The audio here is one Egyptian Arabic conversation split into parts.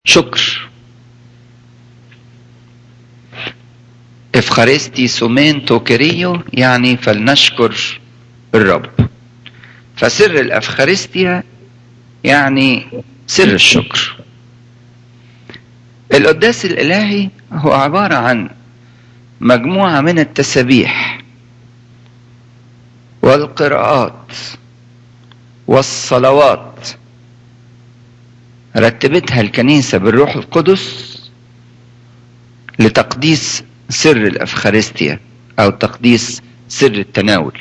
شكر افخارستي سومين توكريو يعني فلنشكر الرب فسر الافخارستيا يعني سر الشكر القداس الالهي هو عباره عن مجموعه من التسابيح والقراءات والصلوات رتبتها الكنيسه بالروح القدس لتقديس سر الافخارستيا او تقديس سر التناول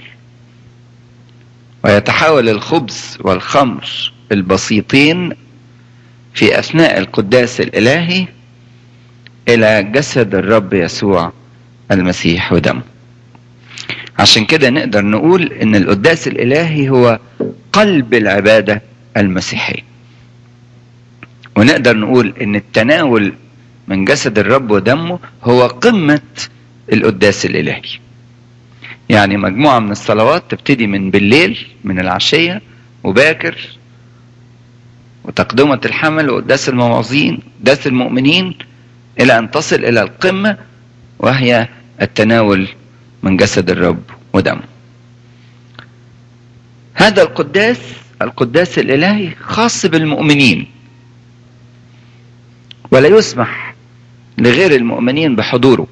ويتحول الخبز والخمر البسيطين في اثناء القداس الالهي الى جسد الرب يسوع المسيح ودمه عشان كده نقدر نقول ان القداس الالهي هو قلب العباده المسيحيه ونقدر نقول ان التناول من جسد الرب ودمه هو قمه القداس الالهي يعني مجموعه من الصلوات تبتدي من بالليل من العشيه وباكر وتقدمة الحمل وقداس المواعظين قداس المؤمنين إلى أن تصل إلى القمة وهي التناول من جسد الرب ودمه هذا القداس القداس الإلهي خاص بالمؤمنين ولا يسمح لغير المؤمنين بحضوره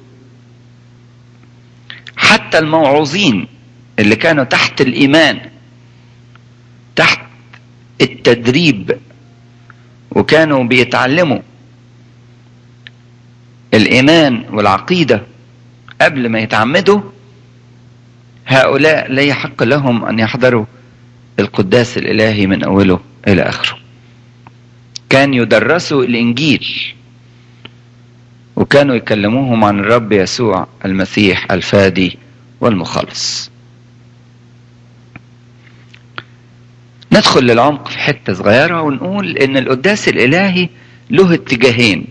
حتى الموعوظين اللي كانوا تحت الإيمان تحت التدريب وكانوا بيتعلموا الإيمان والعقيدة قبل ما يتعمدوا هؤلاء لا يحق لهم أن يحضروا القداس الإلهي من أوله إلى آخره كان يدرسوا الإنجيل وكانوا يكلموهم عن الرب يسوع المسيح الفادي والمخلص ندخل للعمق في حتة صغيرة ونقول إن القداس الإلهي له اتجاهين.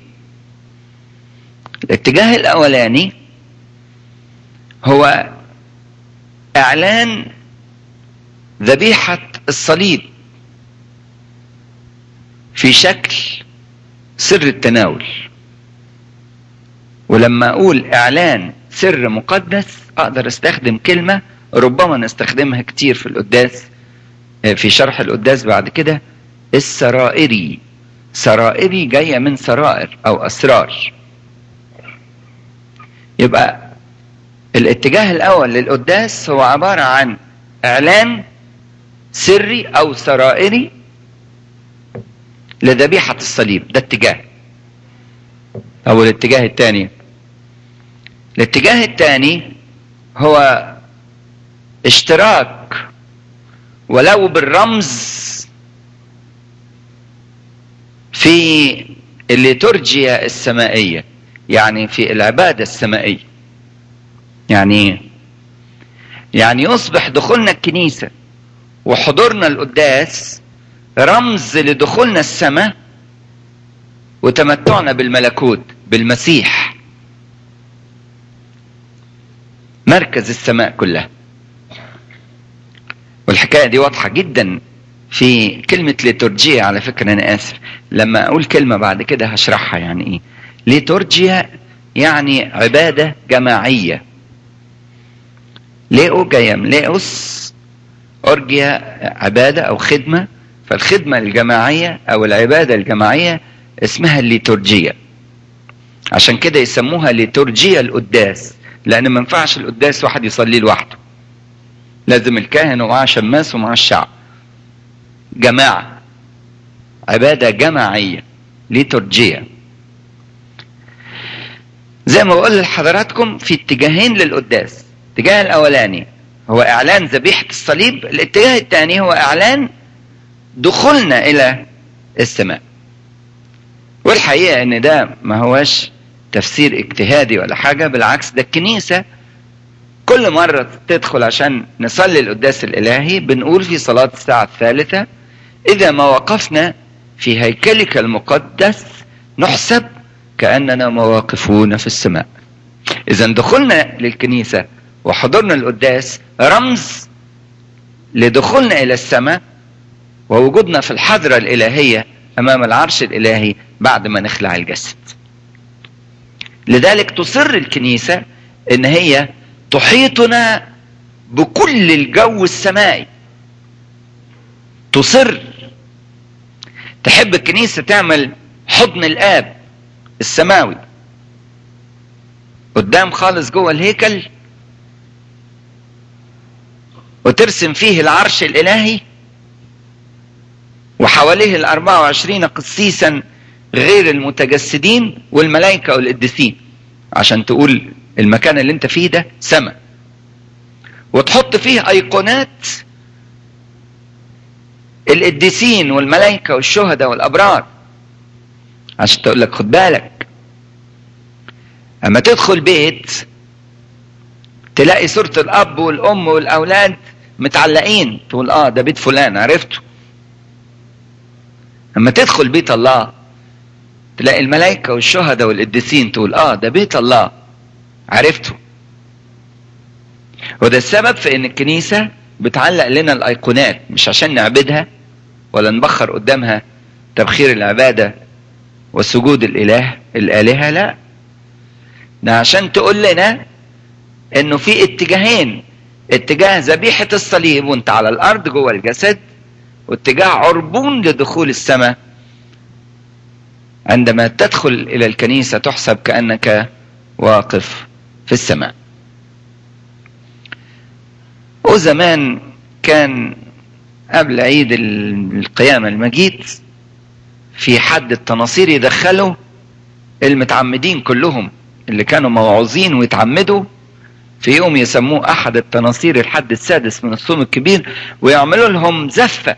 الاتجاه الأولاني هو إعلان ذبيحة الصليب في شكل سر التناول. ولما أقول إعلان سر مقدس أقدر أستخدم كلمة ربما نستخدمها كتير في القداس في شرح القداس بعد كده السرائري سرائري جاية من سرائر أو أسرار يبقى الاتجاه الأول للقداس هو عبارة عن إعلان سري أو سرائري لذبيحة الصليب ده اتجاه أو الاتجاه الثاني الاتجاه الثاني هو اشتراك ولو بالرمز في الليتورجيا السمائية يعني في العبادة السمائية يعني يعني يصبح دخولنا الكنيسة وحضورنا القداس رمز لدخولنا السماء وتمتعنا بالملكوت بالمسيح مركز السماء كلها والحكايه دي واضحه جدا في كلمه ليتورجيا على فكره انا اسف لما اقول كلمه بعد كده هشرحها يعني ايه ليتورجيا يعني عباده جماعيه ليو جايه من ليوس اورجيا عباده او خدمه فالخدمه الجماعيه او العباده الجماعيه اسمها الليتورجيا عشان كده يسموها ليتورجيا القداس لان ما ينفعش القداس واحد يصلي لوحده لازم الكاهن ومعاه شماس ومعاه الشعب جماعة عبادة جماعية ليتورجية زي ما بقول لحضراتكم في اتجاهين للقداس الاتجاه الأولاني هو إعلان ذبيحة الصليب الاتجاه الثاني هو إعلان دخولنا إلى السماء والحقيقة إن ده ما هوش تفسير اجتهادي ولا حاجة بالعكس ده الكنيسة كل مرة تدخل عشان نصلي القداس الإلهي بنقول في صلاة الساعة الثالثة إذا ما وقفنا في هيكلك المقدس نحسب كأننا مواقفون في السماء إذا دخولنا للكنيسة وحضورنا القداس رمز لدخولنا إلى السماء ووجودنا في الحضرة الإلهية امام العرش الالهي بعد ما نخلع الجسد لذلك تصر الكنيسة ان هي تحيطنا بكل الجو السمائي تصر تحب الكنيسة تعمل حضن الآب السماوي قدام خالص جوه الهيكل وترسم فيه العرش الإلهي وحواليه الأربعة وعشرين قسيسا غير المتجسدين والملائكة والقديسين عشان تقول المكان اللي انت فيه ده سماء وتحط فيه ايقونات القديسين والملائكة والشهداء والابرار عشان تقول لك خد بالك اما تدخل بيت تلاقي صورة الاب والام والاولاد متعلقين تقول اه ده بيت فلان عرفته اما تدخل بيت الله تلاقي الملائكة والشهداء والقديسين تقول اه ده بيت الله عرفته وده السبب في ان الكنيسة بتعلق لنا الايقونات مش عشان نعبدها ولا نبخر قدامها تبخير العبادة وسجود الاله الالهة لا ده عشان تقول لنا انه في اتجاهين اتجاه ذبيحة الصليب وانت على الارض جوه الجسد واتجاه عربون لدخول السماء عندما تدخل الى الكنيسة تحسب كأنك واقف في السماء وزمان كان قبل عيد القيامة المجيد في حد التناصير يدخلوا المتعمدين كلهم اللي كانوا موعوظين ويتعمدوا في يوم يسموه احد التناصير الحد السادس من الصوم الكبير ويعملوا لهم زفة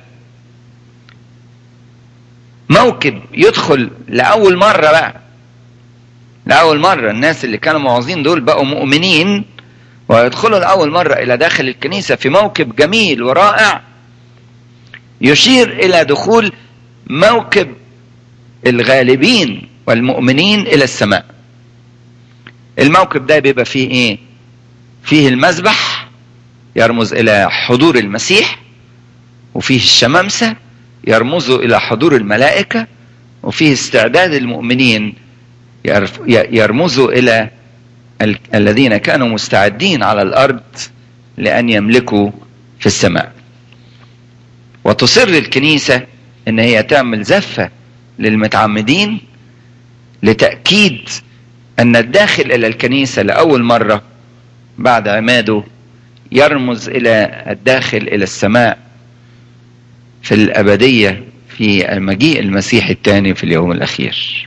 موكب يدخل لأول مرة بقى لأول مرة الناس اللي كانوا موعظين دول بقوا مؤمنين ويدخلوا لأول مرة إلى داخل الكنيسة في موكب جميل ورائع يشير إلى دخول موكب الغالبين والمؤمنين إلى السماء الموكب ده بيبقى فيه إيه فيه المذبح يرمز إلى حضور المسيح وفيه الشمامسة يرمزوا إلى حضور الملائكة وفيه استعداد المؤمنين يرمزوا إلى ال- الذين كانوا مستعدين على الأرض لأن يملكوا في السماء وتصر الكنيسة ان هي تعمل زفة للمتعمدين لتأكيد ان الداخل الى الكنيسة لأول مرة بعد عماده يرمز الى الداخل الى السماء في الأبدية في المجيء المسيح الثاني في اليوم الأخير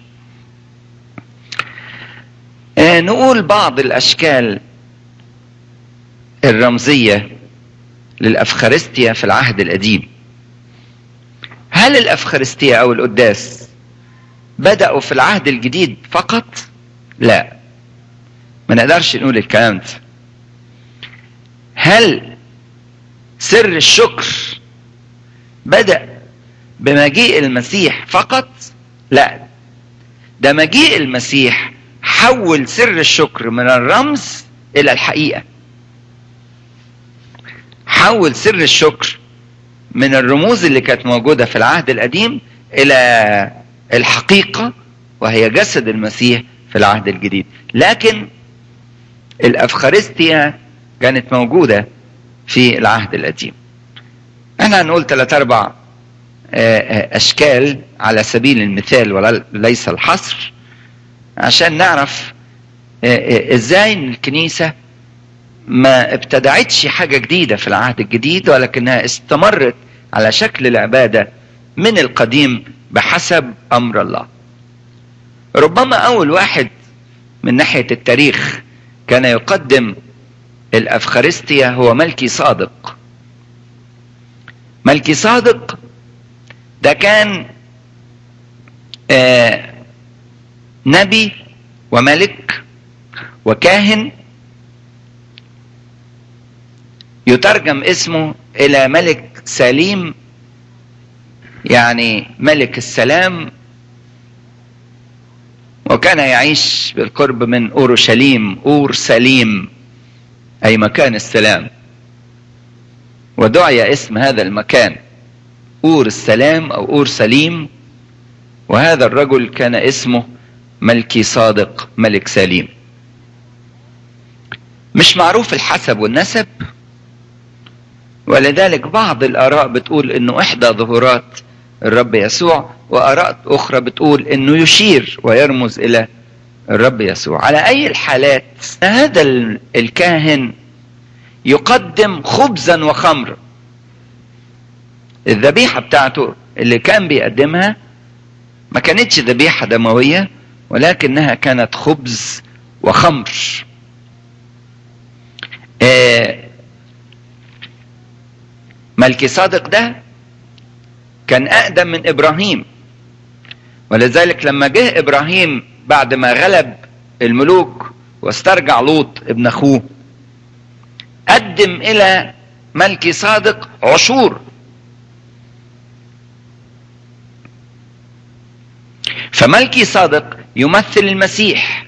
آه نقول بعض الأشكال الرمزية للأفخارستيا في العهد القديم هل الأفخارستيا أو القداس بدأوا في العهد الجديد فقط؟ لا ما نقدرش نقول الكلام ده هل سر الشكر بدأ بمجيء المسيح فقط؟ لا ده مجيء المسيح حول سر الشكر من الرمز إلى الحقيقة حول سر الشكر من الرموز اللي كانت موجودة في العهد القديم إلى الحقيقة وهي جسد المسيح في العهد الجديد لكن الأفخارستيا كانت موجودة في العهد القديم احنا هنقول ثلاث أربع أشكال على سبيل المثال وليس الحصر عشان نعرف ازاي الكنيسة ما ابتدعتش حاجة جديدة في العهد الجديد ولكنها استمرت على شكل العبادة من القديم بحسب أمر الله ربما أول واحد من ناحية التاريخ كان يقدم الأفخارستيا هو ملكي صادق ملكي صادق ده كان آه نبي وملك وكاهن يترجم اسمه الى ملك سليم يعني ملك السلام وكان يعيش بالقرب من اورشليم اور سليم اي مكان السلام ودعي اسم هذا المكان اور السلام او اور سليم وهذا الرجل كان اسمه ملكي صادق ملك سليم مش معروف الحسب والنسب ولذلك بعض الآراء بتقول إنه إحدى ظهورات الرب يسوع وآراء أخرى بتقول إنه يشير ويرمز إلى الرب يسوع على أي الحالات هذا الكاهن يقدم خبزا وخمر الذبيحة بتاعته اللي كان بيقدمها ما كانتش ذبيحة دموية ولكنها كانت خبز وخمر آه ملكي صادق ده كان أقدم من إبراهيم ولذلك لما جه إبراهيم بعد ما غلب الملوك واسترجع لوط ابن أخوه قدم إلى ملكي صادق عشور فملكي صادق يمثل المسيح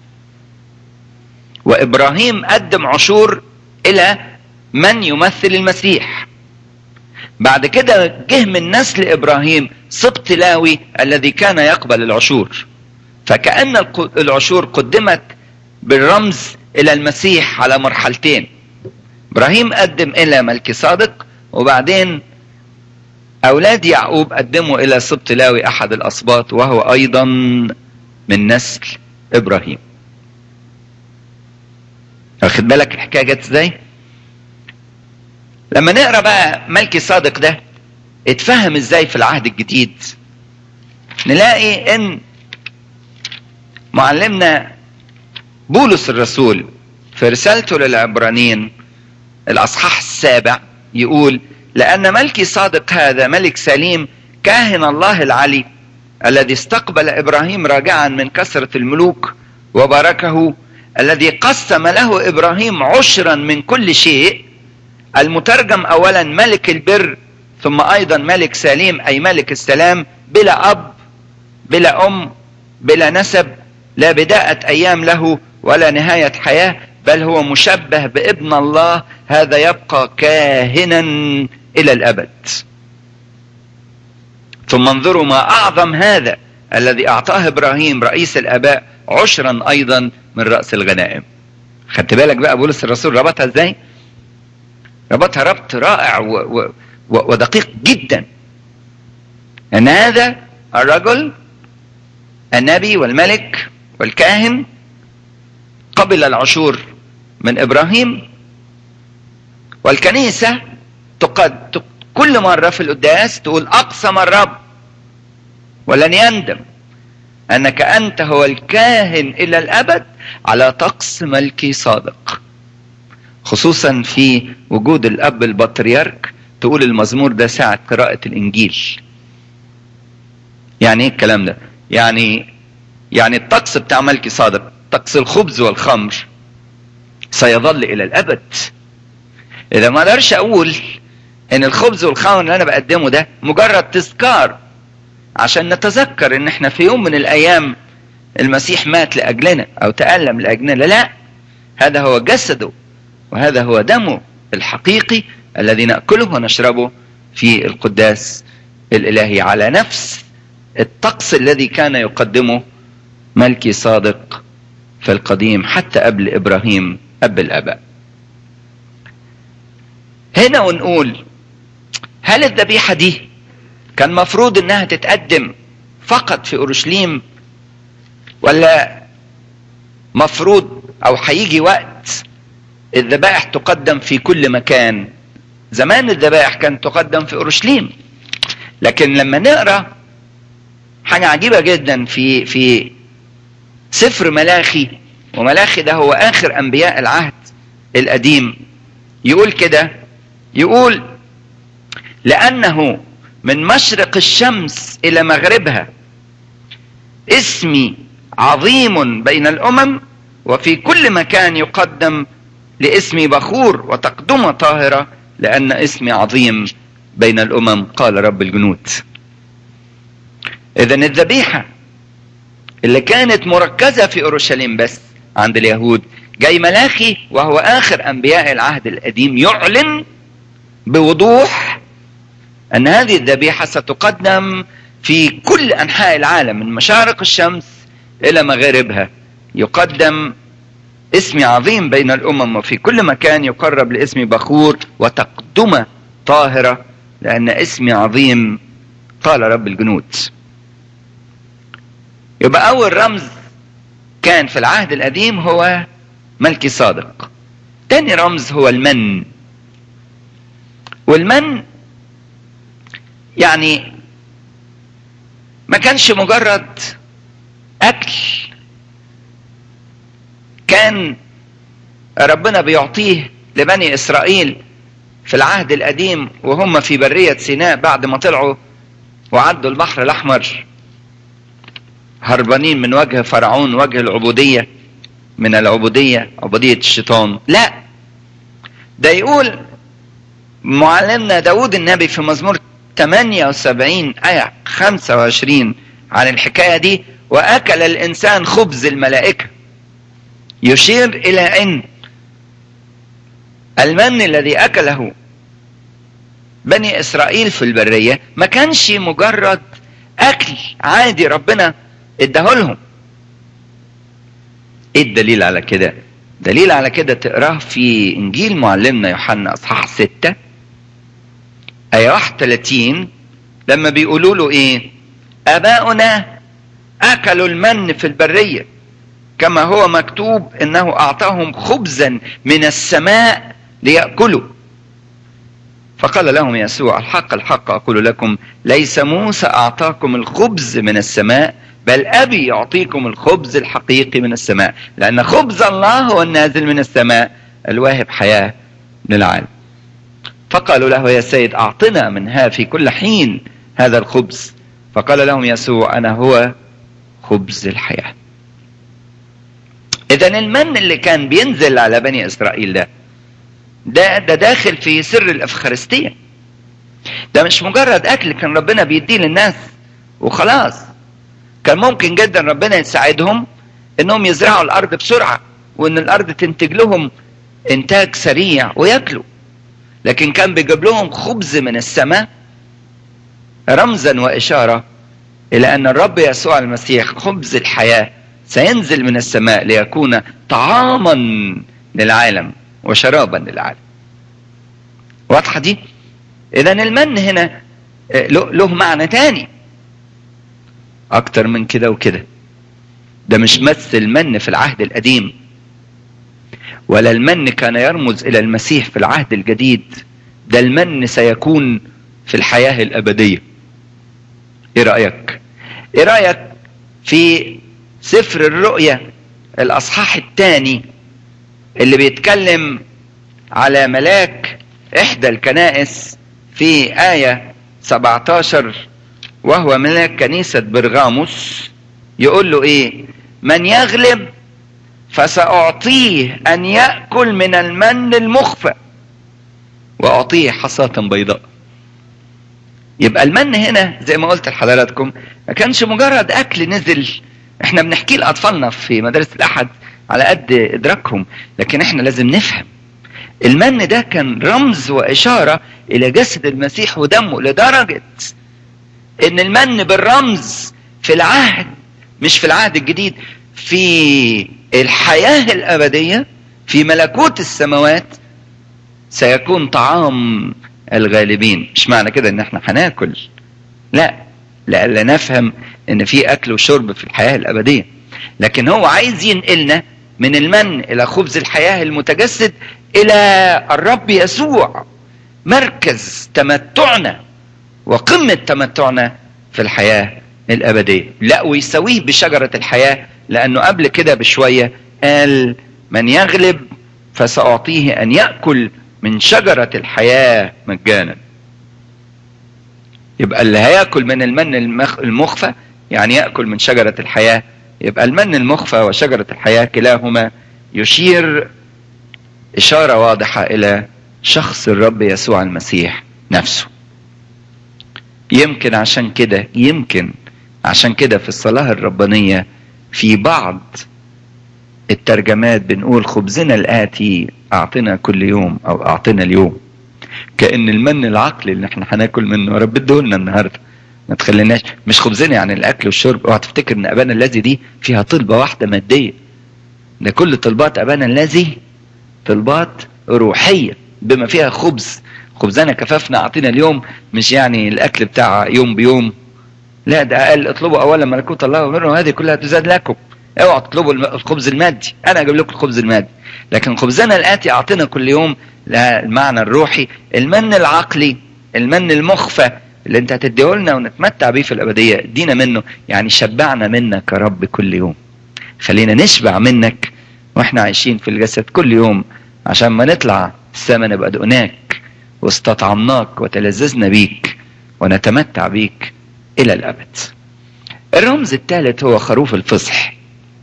وابراهيم قدم عشور الى من يمثل المسيح بعد كده جه من نسل ابراهيم سبط لاوي الذي كان يقبل العشور فكأن العشور قدمت بالرمز الى المسيح على مرحلتين ابراهيم قدم الى ملكي صادق وبعدين اولاد يعقوب قدموا الى سبط لاوي احد الاسباط وهو ايضا من نسل ابراهيم واخد بالك الحكايه جت ازاي لما نقرا بقى ملكي صادق ده اتفهم ازاي في العهد الجديد نلاقي ان معلمنا بولس الرسول في رسالته للعبرانيين الاصحاح السابع يقول لان ملكي صادق هذا ملك سليم كاهن الله العلي الذي استقبل ابراهيم راجعا من كثره الملوك وباركه الذي قسم له ابراهيم عشرا من كل شيء المترجم اولا ملك البر ثم ايضا ملك سليم اي ملك السلام بلا اب بلا ام بلا نسب لا بداءة ايام له ولا نهاية حياة بل هو مشبه بابن الله هذا يبقى كاهنا الى الابد ثم انظروا ما اعظم هذا الذي اعطاه ابراهيم رئيس الاباء عشرا ايضا من راس الغنائم خدت بالك بقى بولس الرسول ربطها ازاي ربطها ربط رائع و و و ودقيق جدا ان هذا الرجل النبي والملك والكاهن قبل العشور من ابراهيم والكنيسه تقد كل مره في القداس تقول اقسم الرب ولن يندم انك انت هو الكاهن الى الابد على طقس ملكي صادق خصوصا في وجود الاب البطريرك تقول المزمور ده ساعة قراءة الانجيل يعني ايه الكلام ده يعني يعني الطقس بتاع ملكي صادق طقس الخبز والخمر سيظل الى الابد اذا ما اقدرش اقول ان الخبز والخمر اللي انا بقدمه ده مجرد تذكار عشان نتذكر ان احنا في يوم من الايام المسيح مات لاجلنا او تالم لاجلنا لا هذا هو جسده وهذا هو دمه الحقيقي الذي ناكله ونشربه في القداس الالهي على نفس الطقس الذي كان يقدمه ملكي صادق في القديم حتى قبل ابراهيم اب الاباء هنا ونقول هل الذبيحه دي كان مفروض انها تتقدم فقط في اورشليم ولا مفروض او هيجي وقت الذبائح تقدم في كل مكان زمان الذبائح كانت تقدم في اورشليم لكن لما نقرا حاجه عجيبه جدا في في سفر ملاخي وملاخي ده هو اخر انبياء العهد القديم يقول كده يقول لانه من مشرق الشمس الى مغربها اسمي عظيم بين الامم وفي كل مكان يقدم لاسمي بخور وتقدمه طاهره لان اسمي عظيم بين الامم قال رب الجنود اذا الذبيحه اللي كانت مركزه في اورشليم بس عند اليهود جاي ملاخي وهو اخر انبياء العهد القديم يعلن بوضوح ان هذه الذبيحه ستقدم في كل انحاء العالم من مشارق الشمس الى مغاربها يقدم اسمي عظيم بين الامم وفي كل مكان يقرب لاسمي بخور وتقدمه طاهره لان اسمي عظيم قال رب الجنود يبقى اول رمز كان في العهد القديم هو ملكي صادق تاني رمز هو المن والمن يعني ما كانش مجرد اكل كان ربنا بيعطيه لبني اسرائيل في العهد القديم وهم في برية سيناء بعد ما طلعوا وعدوا البحر الاحمر هربانين من وجه فرعون وجه العبودية من العبودية عبودية الشيطان لا ده يقول معلمنا داود النبي في مزمور 78 آية 25 عن الحكاية دي وأكل الإنسان خبز الملائكة يشير إلى أن المن الذي أكله بني إسرائيل في البرية ما كانش مجرد أكل عادي ربنا اداهولهم ايه الدليل على كده دليل على كده تقراه في انجيل معلمنا يوحنا اصحاح 6 ايه 31 لما بيقولوا له ايه اباؤنا اكلوا المن في البريه كما هو مكتوب انه اعطاهم خبزا من السماء لياكلوا فقال لهم يسوع الحق الحق اقول لكم ليس موسى اعطاكم الخبز من السماء بل أبي يعطيكم الخبز الحقيقي من السماء لأن خبز الله هو النازل من السماء الواهب حياة للعالم فقالوا له يا سيد أعطنا منها في كل حين هذا الخبز فقال لهم يسوع أنا هو خبز الحياة إذا المن اللي كان بينزل على بني إسرائيل ده ده ده داخل في سر الأفخارستية ده مش مجرد أكل كان ربنا بيديه للناس وخلاص كان ممكن جدا ربنا يساعدهم انهم يزرعوا الارض بسرعه وان الارض تنتج لهم انتاج سريع وياكلوا لكن كان بيجيب لهم خبز من السماء رمزا واشاره الى ان الرب يسوع المسيح خبز الحياه سينزل من السماء ليكون طعاما للعالم وشرابا للعالم واضحه دي اذا المن هنا له معنى تاني اكتر من كده وكده ده مش مثل المن في العهد القديم ولا المن كان يرمز الى المسيح في العهد الجديد ده المن سيكون في الحياة الابدية ايه رأيك ايه رأيك في سفر الرؤيا الاصحاح الثاني اللي بيتكلم على ملاك احدى الكنائس في آية 17 وهو ملاك كنيسة برغاموس يقول له ايه من يغلب فسأعطيه أن يأكل من المن المخفى وأعطيه حصاة بيضاء يبقى المن هنا زي ما قلت لحضراتكم ما كانش مجرد أكل نزل احنا بنحكي لأطفالنا في مدارس الأحد على قد إدراكهم لكن احنا لازم نفهم المن ده كان رمز وإشارة إلى جسد المسيح ودمه لدرجة ان المن بالرمز في العهد مش في العهد الجديد في الحياة الأبدية في ملكوت السماوات سيكون طعام الغالبين مش معنى كده ان احنا هناكل لا لألا نفهم ان في اكل وشرب في الحياة الأبدية لكن هو عايز ينقلنا من المن الى خبز الحياة المتجسد الى الرب يسوع مركز تمتعنا وقمة تمتعنا في الحياة الأبدية لا ويسويه بشجرة الحياة لأنه قبل كده بشوية قال من يغلب فسأعطيه أن يأكل من شجرة الحياة مجانا يبقى اللي هياكل من المن المخفى يعني يأكل من شجرة الحياة يبقى المن المخفى وشجرة الحياة كلاهما يشير إشارة واضحة إلى شخص الرب يسوع المسيح نفسه يمكن عشان كده يمكن عشان كده في الصلاة الربانية في بعض الترجمات بنقول خبزنا الآتي أعطنا كل يوم أو أعطنا اليوم كأن المن العقلي اللي احنا هناكل منه يا رب ادهولنا النهاردة ما تخليناش مش خبزنا يعني الاكل والشرب اوعى تفتكر ان ابانا الذي دي فيها طلبه واحده ماديه ده كل طلبات ابانا الذي طلبات روحيه بما فيها خبز خبزنا كفافنا اعطينا اليوم مش يعني الاكل بتاع يوم بيوم لا ده قال اطلبوا اولا ملكوت الله وبره وهذه كلها تزاد لكم اوعوا تطلبوا الخبز المادي انا اجيب لكم الخبز المادي لكن خبزنا الاتي اعطينا كل يوم لها المعنى الروحي المن العقلي المن المخفى اللي انت هتديه لنا ونتمتع بيه في الابديه ادينا منه يعني شبعنا منك يا رب كل يوم خلينا نشبع منك واحنا عايشين في الجسد كل يوم عشان ما نطلع السما نبقى دقناك واستطعمناك وتلذذنا بيك ونتمتع بيك الى الابد الرمز الثالث هو خروف الفصح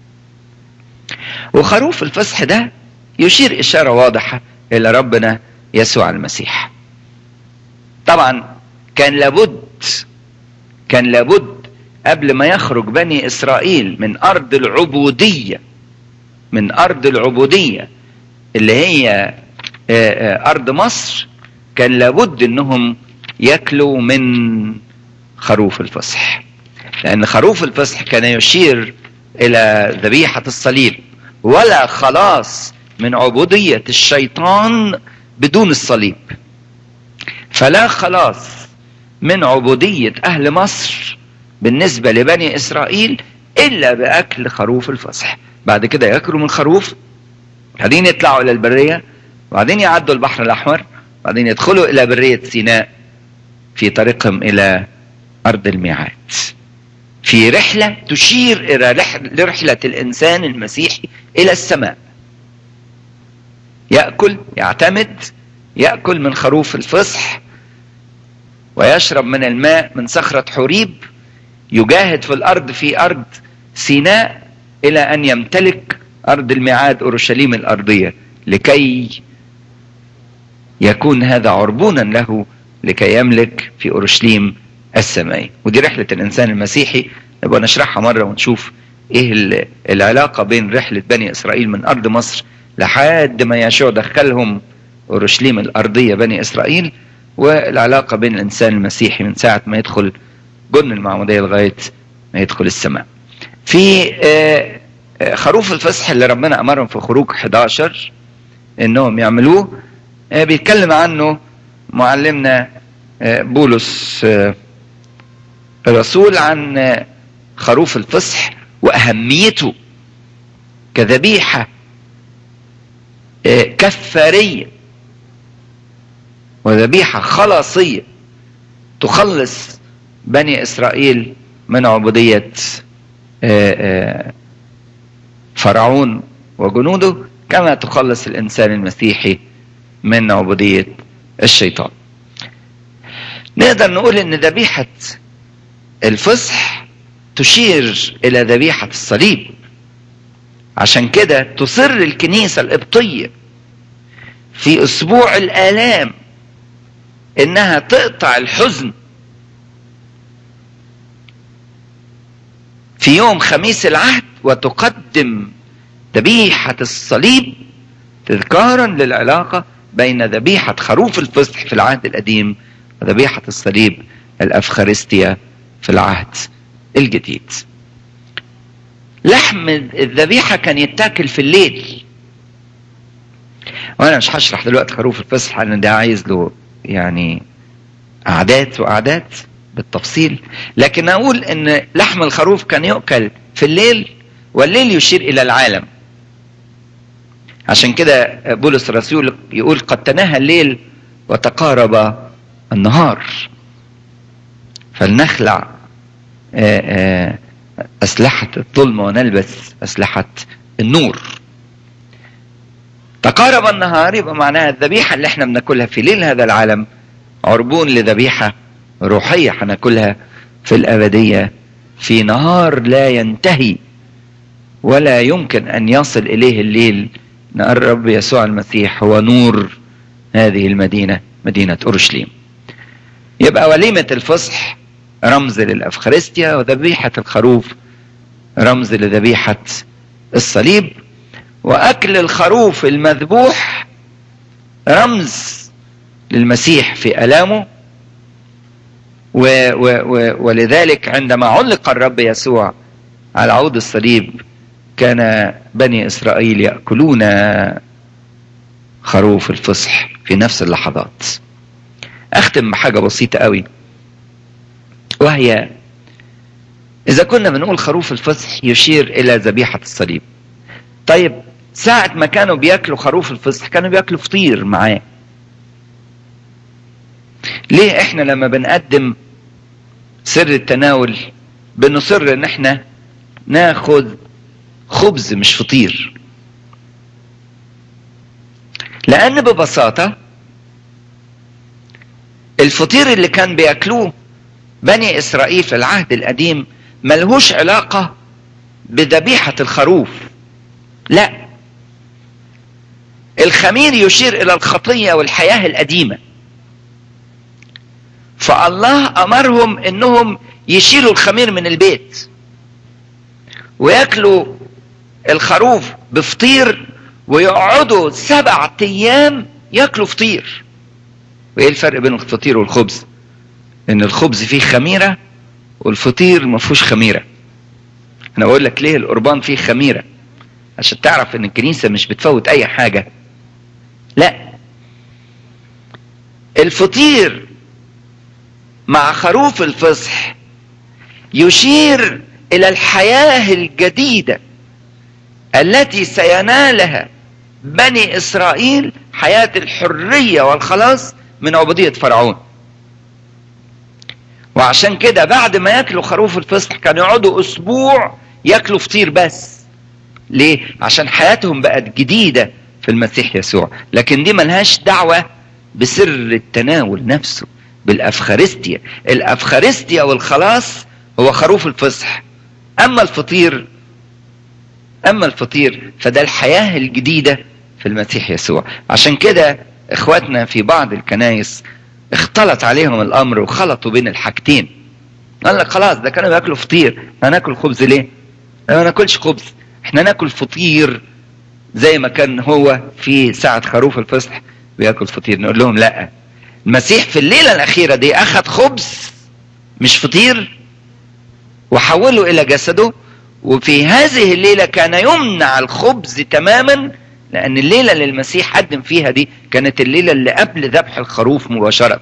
وخروف الفصح ده يشير اشاره واضحه الى ربنا يسوع المسيح طبعا كان لابد كان لابد قبل ما يخرج بني اسرائيل من ارض العبوديه من ارض العبوديه اللي هي ارض مصر كان لابد انهم ياكلوا من خروف الفصح لان خروف الفصح كان يشير الى ذبيحه الصليب ولا خلاص من عبوديه الشيطان بدون الصليب فلا خلاص من عبوديه اهل مصر بالنسبه لبني اسرائيل الا باكل خروف الفصح بعد كده ياكلوا من الخروف بعدين يطلعوا الى البريه وبعدين يعدوا البحر الاحمر بعدين يدخلوا الى بريه سيناء في طريقهم الى ارض الميعاد في رحله تشير الى رحله الانسان المسيحي الى السماء ياكل يعتمد ياكل من خروف الفصح ويشرب من الماء من صخره حريب يجاهد في الارض في ارض سيناء الى ان يمتلك ارض الميعاد اورشليم الارضيه لكي يكون هذا عربونا له لكي يملك في اورشليم السمائي ودي رحله الانسان المسيحي نبقى نشرحها مره ونشوف ايه العلاقه بين رحله بني اسرائيل من ارض مصر لحد ما يشوع دخلهم اورشليم الارضيه بني اسرائيل والعلاقه بين الانسان المسيحي من ساعه ما يدخل جن المعموديه لغايه ما يدخل السماء. في خروف الفصح اللي ربنا امرهم في خروج 11 انهم يعملوه بيتكلم عنه معلمنا بولس الرسول عن خروف الفصح واهميته كذبيحه كفاريه وذبيحه خلاصيه تخلص بني اسرائيل من عبوديه فرعون وجنوده كما تخلص الانسان المسيحي من عبوديه الشيطان نقدر نقول ان ذبيحه الفصح تشير الى ذبيحه الصليب عشان كده تصر الكنيسه القبطيه في اسبوع الالام انها تقطع الحزن في يوم خميس العهد وتقدم ذبيحه الصليب تذكارا للعلاقه بين ذبيحه خروف الفصح في العهد القديم وذبيحه الصليب الافخارستيا في العهد الجديد لحم الذبيحه كان يتاكل في الليل وانا مش هشرح دلوقتي خروف الفصح لان ده عايز له يعني قعدات وقعدات بالتفصيل لكن اقول ان لحم الخروف كان يؤكل في الليل والليل يشير الى العالم عشان كده بولس الرسول يقول قد تناهى الليل وتقارب النهار فلنخلع أسلحة الظلم ونلبس أسلحة النور تقارب النهار يبقى معناها الذبيحة اللي احنا بناكلها في ليل هذا العالم عربون لذبيحة روحية هناكلها في الأبدية في نهار لا ينتهي ولا يمكن أن يصل إليه الليل أن الرب يسوع المسيح هو نور هذه المدينة مدينة أورشليم يبقى وليمة الفصح رمز للأفخارستيا وذبيحة الخروف رمز لذبيحة الصليب وأكل الخروف المذبوح رمز للمسيح في ألامه و و و ولذلك عندما علق الرب يسوع على عود الصليب كان بني إسرائيل يأكلون خروف الفصح في نفس اللحظات أختم بحاجة بسيطة قوي وهي إذا كنا بنقول خروف الفصح يشير إلى ذبيحة الصليب طيب ساعة ما كانوا بياكلوا خروف الفصح كانوا بياكلوا فطير معاه ليه احنا لما بنقدم سر التناول بنصر ان احنا ناخد خبز مش فطير لان ببساطة الفطير اللي كان بياكلوه بني اسرائيل في العهد القديم ملهوش علاقة بذبيحة الخروف لا الخمير يشير الى الخطية والحياة القديمة فالله امرهم انهم يشيلوا الخمير من البيت وياكلوا الخروف بفطير ويقعدوا سبعة ايام ياكلوا فطير وايه الفرق بين الفطير والخبز ان الخبز فيه خميرة والفطير ما فيهوش خميرة انا اقول لك ليه القربان فيه خميرة عشان تعرف ان الكنيسة مش بتفوت اي حاجة لا الفطير مع خروف الفصح يشير الى الحياه الجديده التي سينالها بني اسرائيل حياه الحريه والخلاص من عبوديه فرعون وعشان كده بعد ما ياكلوا خروف الفصح كانوا يقعدوا اسبوع ياكلوا فطير بس ليه عشان حياتهم بقت جديده في المسيح يسوع لكن دي ملهاش دعوه بسر التناول نفسه بالافخارستيا الافخارستيا والخلاص هو خروف الفصح اما الفطير اما الفطير فده الحياه الجديده في المسيح يسوع عشان كده اخواتنا في بعض الكنايس اختلط عليهم الامر وخلطوا بين الحاجتين قال لك خلاص ده كانوا بياكلوا فطير هناكل خبز ليه ما ناكلش خبز احنا ناكل فطير زي ما كان هو في ساعة خروف الفصح بياكل فطير نقول لهم لا المسيح في الليلة الأخيرة دي أخذ خبز مش فطير وحوله إلى جسده وفي هذه الليلة كان يمنع الخبز تماما لأن الليلة اللي المسيح قدم فيها دي كانت الليلة اللي قبل ذبح الخروف مباشرة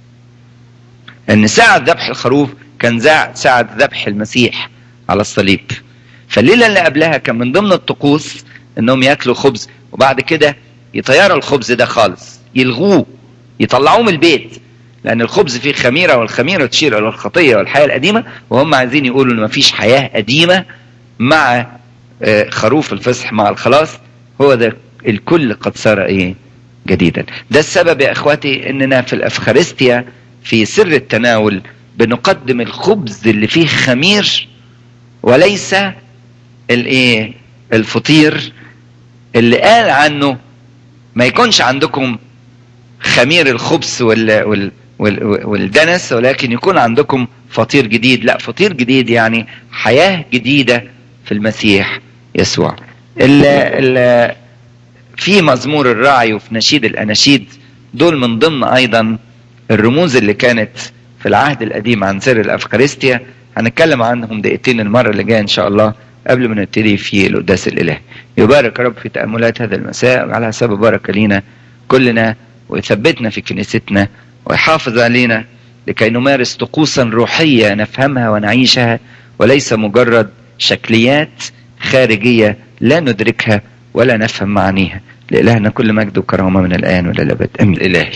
أن ساعة ذبح الخروف كان ساعة ذبح المسيح على الصليب فالليلة اللي قبلها كان من ضمن الطقوس انهم ياكلوا خبز وبعد كده يطيروا الخبز ده خالص يلغوه يطلعوه من البيت لان الخبز فيه خميره والخميره تشير الى الخطيه والحياه القديمه وهم عايزين يقولوا ان مفيش حياه قديمه مع خروف الفصح مع الخلاص هو ده الكل قد صار ايه جديدا ده السبب يا اخواتي اننا في الافخارستيا في سر التناول بنقدم الخبز اللي فيه خمير وليس الايه الفطير اللي قال عنه ما يكونش عندكم خمير الخبز وال وال وال والدنس ولكن يكون عندكم فطير جديد لا فطير جديد يعني حياة جديدة في المسيح يسوع ال ال في مزمور الراعي وفي نشيد الأناشيد دول من ضمن أيضا الرموز اللي كانت في العهد القديم عن سر الأفخارستيا هنتكلم عنهم دقيقتين المرة اللي جاية إن شاء الله قبل ما نبتدي في القداس الإلهي يبارك رب في تأملات هذا المساء وعلى حساب بركة لينا كلنا ويثبتنا في كنيستنا ويحافظ علينا لكي نمارس طقوسا روحية نفهمها ونعيشها وليس مجرد شكليات خارجية لا ندركها ولا نفهم معانيها لإلهنا كل مجد وكرامة من الآن وإلى الأبد أمين الإلهي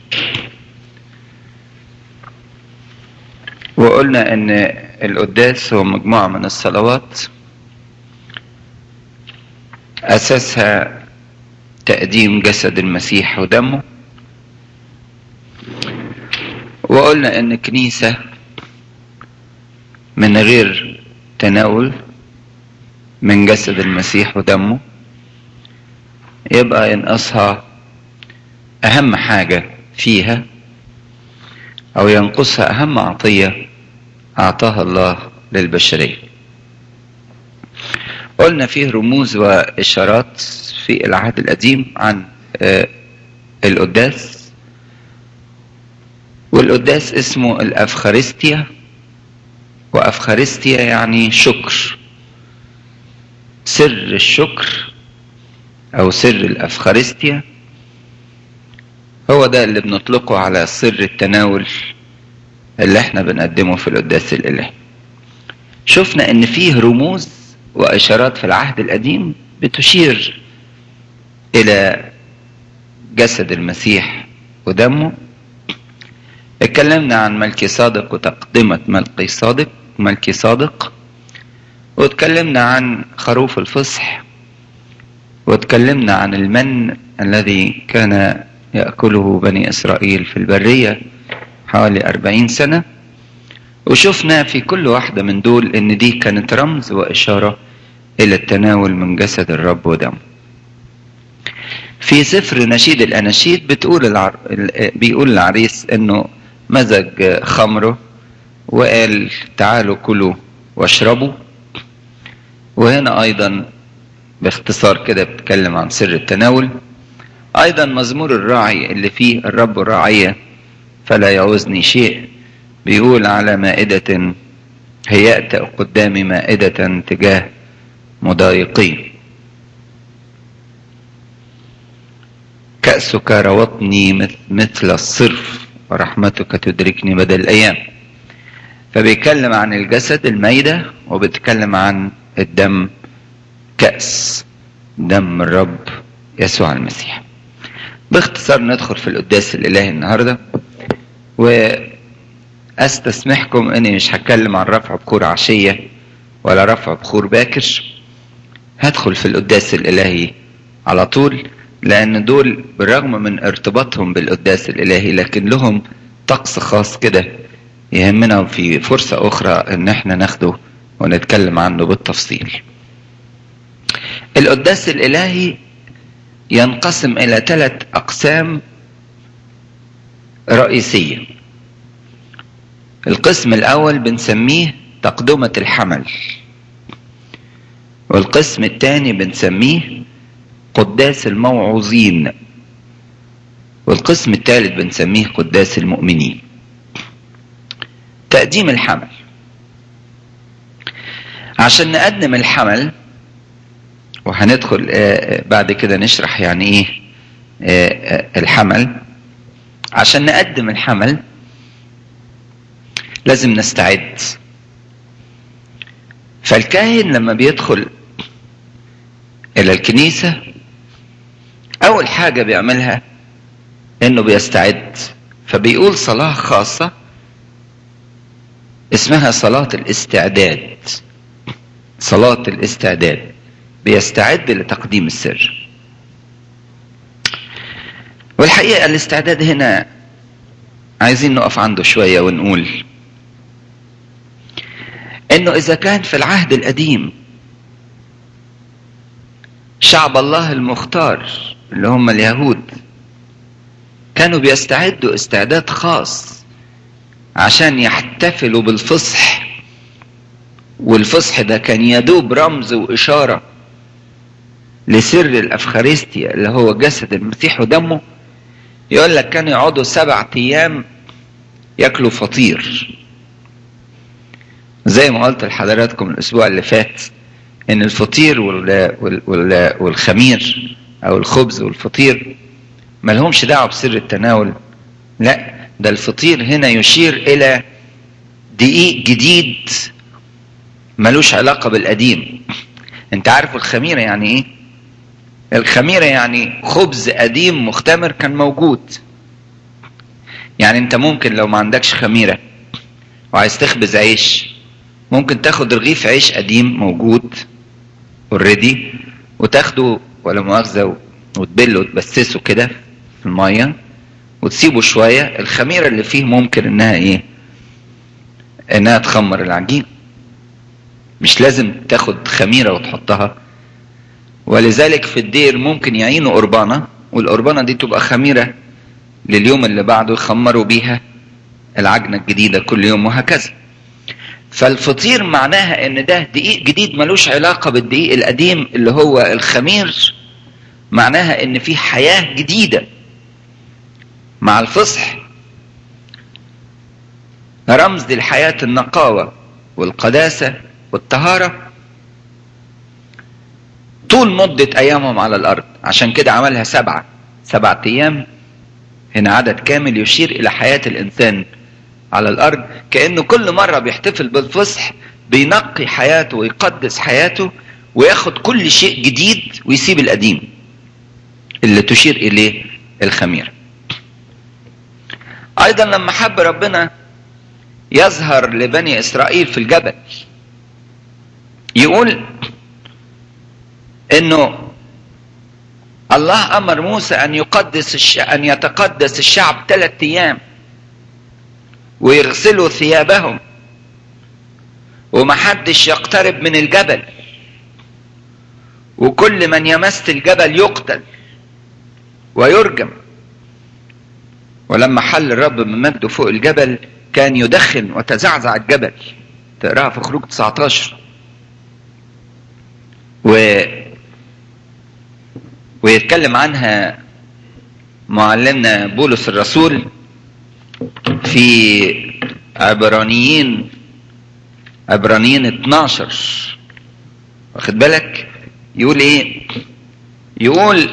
وقلنا أن القداس هو مجموعة من الصلوات أساسها تقديم جسد المسيح ودمه وقلنا ان الكنيسة من غير تناول من جسد المسيح ودمه يبقى ينقصها اهم حاجة فيها او ينقصها اهم عطية اعطاها الله للبشرية قلنا فيه رموز واشارات في العهد القديم عن القداس والقداس اسمه الافخارستيا وافخارستيا يعني شكر سر الشكر او سر الافخارستيا هو ده اللي بنطلقه على سر التناول اللي احنا بنقدمه في القداس الالهي شفنا ان فيه رموز واشارات في العهد القديم بتشير الى جسد المسيح ودمه اتكلمنا عن ملكي صادق وتقدمة ملكي صادق ملكي صادق واتكلمنا عن خروف الفصح واتكلمنا عن المن الذي كان يأكله بني إسرائيل في البرية حوالي أربعين سنة وشفنا في كل واحدة من دول إن دي كانت رمز وإشارة إلى التناول من جسد الرب ودمه في سفر نشيد الأناشيد بتقول العر... بيقول العريس إنه مزج خمره وقال تعالوا كلوا واشربوا وهنا أيضا باختصار كده بتكلم عن سر التناول أيضا مزمور الراعي اللي فيه الرب راعية فلا يعوزني شيء بيقول على مائدة هيأت قدامي مائدة تجاه مضايقين كأسك روطني مثل الصرف ورحمتك تدركني بدل الأيام فبيتكلم عن الجسد الميدة وبيتكلم عن الدم كأس دم الرب يسوع المسيح باختصار ندخل في القداس الإلهي النهاردة وأستسمحكم أني مش هتكلم عن رفع بخور عشية ولا رفع بخور باكر هدخل في القداس الإلهي على طول لأن دول بالرغم من ارتباطهم بالقداس الإلهي لكن لهم طقس خاص كده يهمنا في فرصة أخرى إن احنا ناخده ونتكلم عنه بالتفصيل. القداس الإلهي ينقسم إلى ثلاث أقسام رئيسية. القسم الأول بنسميه تقدمة الحمل. والقسم الثاني بنسميه قداس الموعوظين. والقسم الثالث بنسميه قداس المؤمنين. تقديم الحمل عشان نقدم الحمل وهندخل بعد كده نشرح يعني ايه الحمل عشان نقدم الحمل لازم نستعد فالكاهن لما بيدخل الى الكنيسة اول حاجة بيعملها انه بيستعد فبيقول صلاة خاصة اسمها صلاة الاستعداد صلاة الاستعداد بيستعد لتقديم السر والحقيقة الاستعداد هنا عايزين نقف عنده شوية ونقول انه اذا كان في العهد القديم شعب الله المختار اللي هم اليهود كانوا بيستعدوا استعداد خاص عشان يحتفلوا بالفصح والفصح ده كان يدوب رمز وإشارة لسر الأفخارستيا اللي هو جسد المسيح ودمه يقول لك كانوا يقعدوا سبعة أيام ياكلوا فطير زي ما قلت لحضراتكم الأسبوع اللي فات إن الفطير وال وال وال والخمير أو الخبز والفطير ملهمش دعوة بسر التناول لا ده الفطير هنا يشير إلى دقيق جديد ملوش علاقة بالقديم انت عارف الخميرة يعني ايه الخميرة يعني خبز قديم مختمر كان موجود يعني انت ممكن لو ما عندكش خميرة وعايز تخبز عيش ممكن تاخد رغيف عيش قديم موجود اوريدي وتاخده ولا مؤاخذة وتبله وتبسسه كده في المية وتسيبه شوية الخميرة اللي فيه ممكن انها ايه انها تخمر العجين مش لازم تاخد خميرة وتحطها ولذلك في الدير ممكن يعينوا قربانة والقربانة دي تبقى خميرة لليوم اللي بعده يخمروا بيها العجنة الجديدة كل يوم وهكذا فالفطير معناها ان ده دقيق جديد ملوش علاقة بالدقيق القديم اللي هو الخمير معناها ان في حياة جديدة مع الفصح رمز للحياة النقاوة والقداسة والطهارة طول مدة أيامهم على الأرض عشان كده عملها سبعة سبعة أيام هنا عدد كامل يشير إلى حياة الإنسان على الأرض كأنه كل مرة بيحتفل بالفصح بينقي حياته ويقدس حياته وياخد كل شيء جديد ويسيب القديم اللي تشير إليه الخميرة أيضا لما حب ربنا يظهر لبني إسرائيل في الجبل يقول انه الله امر موسى ان يقدس الش... ان يتقدس الشعب ثلاث ايام ويغسلوا ثيابهم ومحدش يقترب من الجبل وكل من يمس الجبل يقتل ويرجم ولما حل الرب من مجده فوق الجبل كان يدخن وتزعزع الجبل تقراها في خروج 19 و ويتكلم عنها معلمنا بولس الرسول في عبرانيين عبرانيين 12 واخد بالك يقول ايه يقول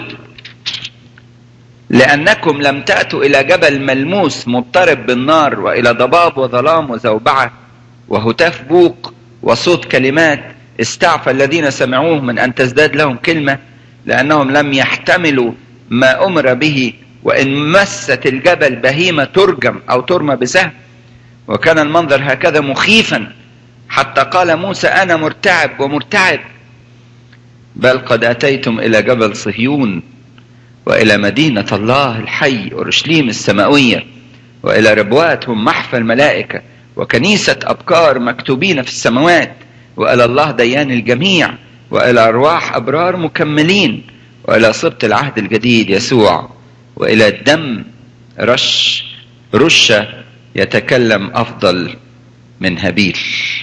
لأنكم لم تأتوا إلى جبل ملموس مضطرب بالنار وإلى ضباب وظلام وزوبعة وهتاف بوق وصوت كلمات استعفى الذين سمعوه من أن تزداد لهم كلمة لأنهم لم يحتملوا ما أمر به وإن مست الجبل بهيمة ترجم أو ترمى بسهم وكان المنظر هكذا مخيفا حتى قال موسى أنا مرتعب ومرتعب بل قد أتيتم إلى جبل صهيون وإلى مدينة الله الحي أورشليم السماوية وإلى ربواتهم محفى الملائكة وكنيسة أبكار مكتوبين في السماوات وإلى الله ديان الجميع وإلى أرواح أبرار مكملين وإلى صبت العهد الجديد يسوع وإلى الدم رش رشة يتكلم أفضل من هابيل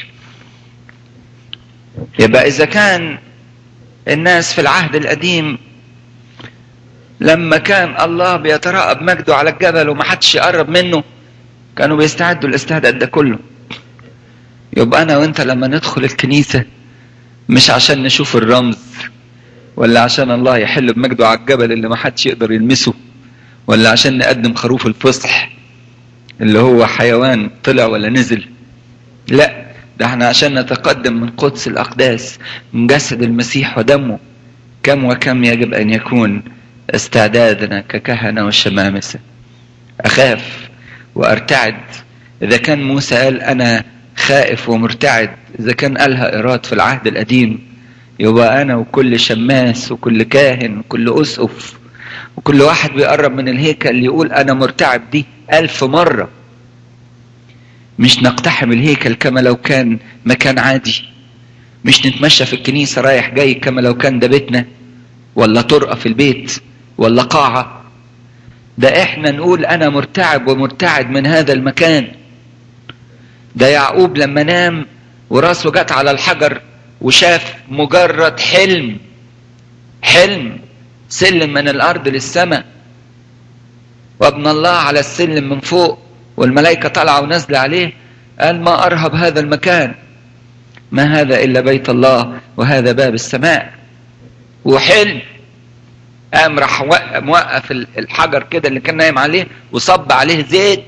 يبقى إذا كان الناس في العهد القديم لما كان الله بيتراءى بمجده على الجبل ومحدش يقرب منه كانوا بيستعدوا الاستعداد ده كله يبقى انا وانت لما ندخل الكنيسة مش عشان نشوف الرمز ولا عشان الله يحل بمجده على الجبل اللي محدش يقدر يلمسه ولا عشان نقدم خروف الفصح اللي هو حيوان طلع ولا نزل لا ده احنا عشان نتقدم من قدس الأقداس من جسد المسيح ودمه كم وكم يجب أن يكون استعدادنا ككهنة والشمامسة أخاف وأرتعد إذا كان موسى قال أنا خائف ومرتعد إذا كان قالها إيراد في العهد القديم يبقى أنا وكل شماس وكل كاهن وكل أسقف وكل واحد بيقرب من الهيكل يقول أنا مرتعب دي ألف مرة مش نقتحم الهيكل كما لو كان مكان عادي مش نتمشى في الكنيسة رايح جاي كما لو كان ده بيتنا ولا طرقة في البيت ولا قاعة ده احنا نقول انا مرتعب ومرتعد من هذا المكان ده يعقوب لما نام وراسه جت على الحجر وشاف مجرد حلم حلم سلم من الارض للسماء وابن الله على السلم من فوق والملائكة طالعة ونازلة عليه قال ما أرهب هذا المكان ما هذا إلا بيت الله وهذا باب السماء وحلم قام راح موقف الحجر كده اللي كان نايم عليه وصب عليه زيت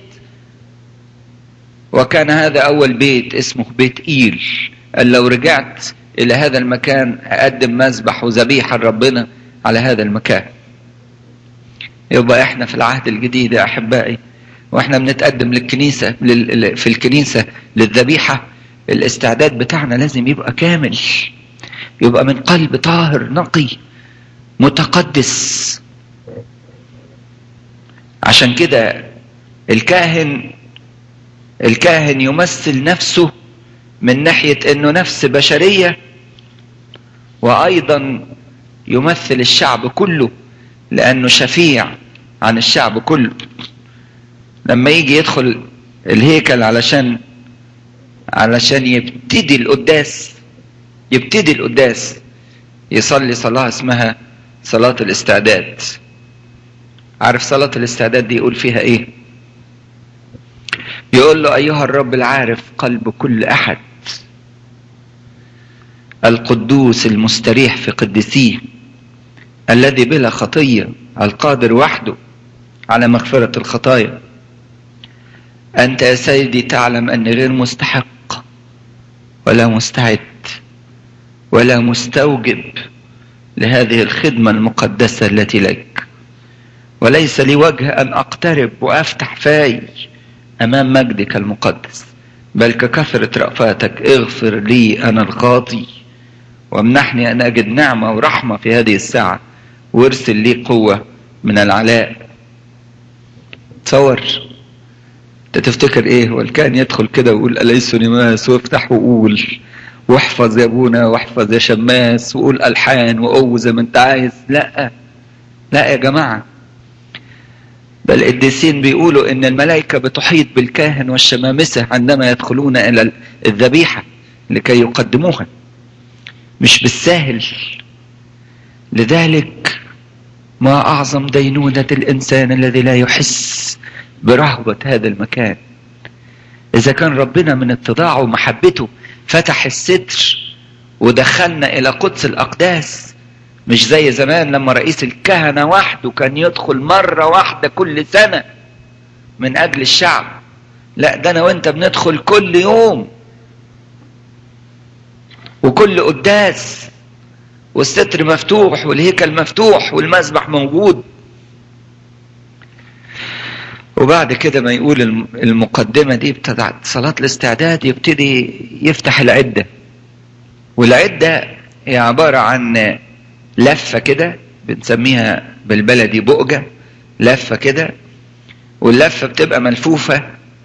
وكان هذا أول بيت اسمه بيت إيل قال لو رجعت إلى هذا المكان أقدم مذبح وذبيحة لربنا على هذا المكان يبقى احنا في العهد الجديد يا أحبائي واحنا بنتقدم للكنيسة في الكنيسة للذبيحة الاستعداد بتاعنا لازم يبقى كامل يبقى من قلب طاهر نقي متقدس عشان كده الكاهن الكاهن يمثل نفسه من ناحية انه نفس بشرية وايضا يمثل الشعب كله لانه شفيع عن الشعب كله لما يجي يدخل الهيكل علشان علشان يبتدي القداس يبتدي القداس يصلي صلاة اسمها صلاة الاستعداد عارف صلاة الاستعداد دي يقول فيها ايه يقول له ايها الرب العارف قلب كل احد القدوس المستريح في قدسيه الذي بلا خطيه القادر وحده على مغفره الخطايا انت يا سيدي تعلم اني غير مستحق ولا مستعد ولا مستوجب لهذه الخدمه المقدسه التي لك وليس لي وجه ان اقترب وافتح فاي امام مجدك المقدس بل ككثره رأفاتك اغفر لي انا الخاطي وامنحني ان اجد نعمه ورحمه في هذه الساعه وارسل لي قوه من العلاء تصور انت تفتكر ايه والكان يدخل كده ويقول اليس نماس وافتح وقول واحفظ يا ابونا واحفظ يا شماس وقول الحان وقو زي ما انت عايز لا لا يا جماعه بل القديسين بيقولوا ان الملائكه بتحيط بالكاهن والشمامسه عندما يدخلون الى الذبيحه لكي يقدموها مش بالساهل لذلك ما اعظم دينونه الانسان الذي لا يحس برهبه هذا المكان اذا كان ربنا من اتضاعه ومحبته فتح الستر ودخلنا الى قدس الاقداس مش زي زمان لما رئيس الكهنة وحده كان يدخل مرة واحدة كل سنة من أجل الشعب لا ده أنا وأنت بندخل كل يوم وكل قداس والستر مفتوح والهيكل مفتوح والمسبح موجود وبعد كده ما يقول المقدمة دي بتاعت صلاة الاستعداد يبتدي يفتح العدة والعدة هي عبارة عن لفه كده بنسميها بالبلدي بؤجه لفه كده واللفه بتبقى ملفوفه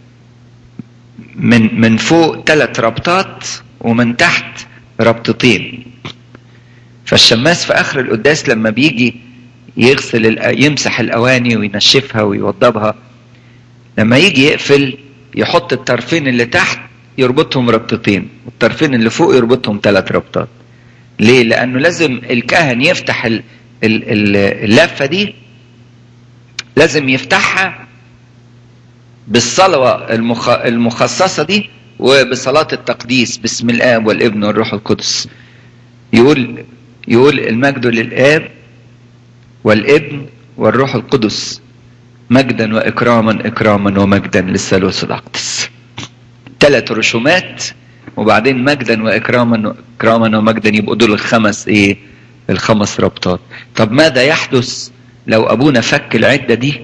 من من فوق ثلاث ربطات ومن تحت ربطتين فالشماس في اخر القداس لما بيجي يغسل يمسح الاواني وينشفها ويوضبها لما يجي يقفل يحط الطرفين اللي تحت يربطهم ربطتين والطرفين اللي فوق يربطهم ثلاث ربطات ليه؟ لأنه لازم الكاهن يفتح اللفة دي لازم يفتحها بالصلوة المخصصة دي وبصلاة التقديس باسم الآب والابن والروح القدس يقول يقول المجد للآب والابن والروح القدس مجدا وإكراما إكراما ومجدا للثالوث الأقدس ثلاث رسومات وبعدين مجدا واكراما اكراما ومجدا يبقوا دول الخمس ايه الخمس ربطات طب ماذا يحدث لو ابونا فك العده دي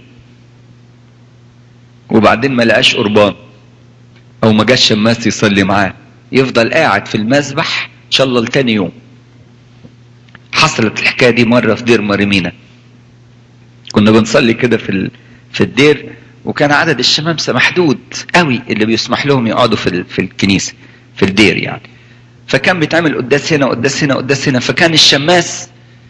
وبعدين ما لقاش قربان او ما جاش شماس يصلي معاه يفضل قاعد في المسبح ان شاء الله لتاني يوم حصلت الحكايه دي مره في دير مريمينا كنا بنصلي كده في في الدير وكان عدد الشمامسه محدود قوي اللي بيسمح لهم يقعدوا في في الكنيسه في الدير يعني فكان بيتعمل قداس هنا قداس هنا قداس هنا فكان الشماس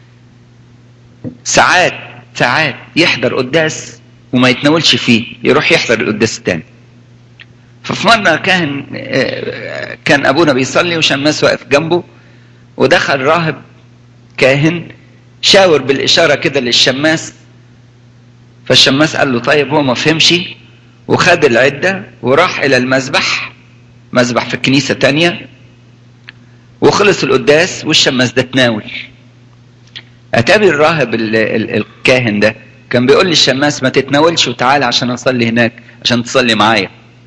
ساعات ساعات يحضر قداس وما يتناولش فيه يروح يحضر القداس التاني ففي مرة كان كان أبونا بيصلي وشماس واقف جنبه ودخل راهب كاهن شاور بالإشارة كده للشماس فالشماس قال له طيب هو ما فهمش وخد العدة وراح إلى المذبح مذبح في كنيسة تانية وخلص القداس والشماس ده تناول اتابي الراهب ال ال الكاهن ده كان بيقول لي الشماس ما تتناولش وتعالى عشان اصلي هناك عشان تصلي معايا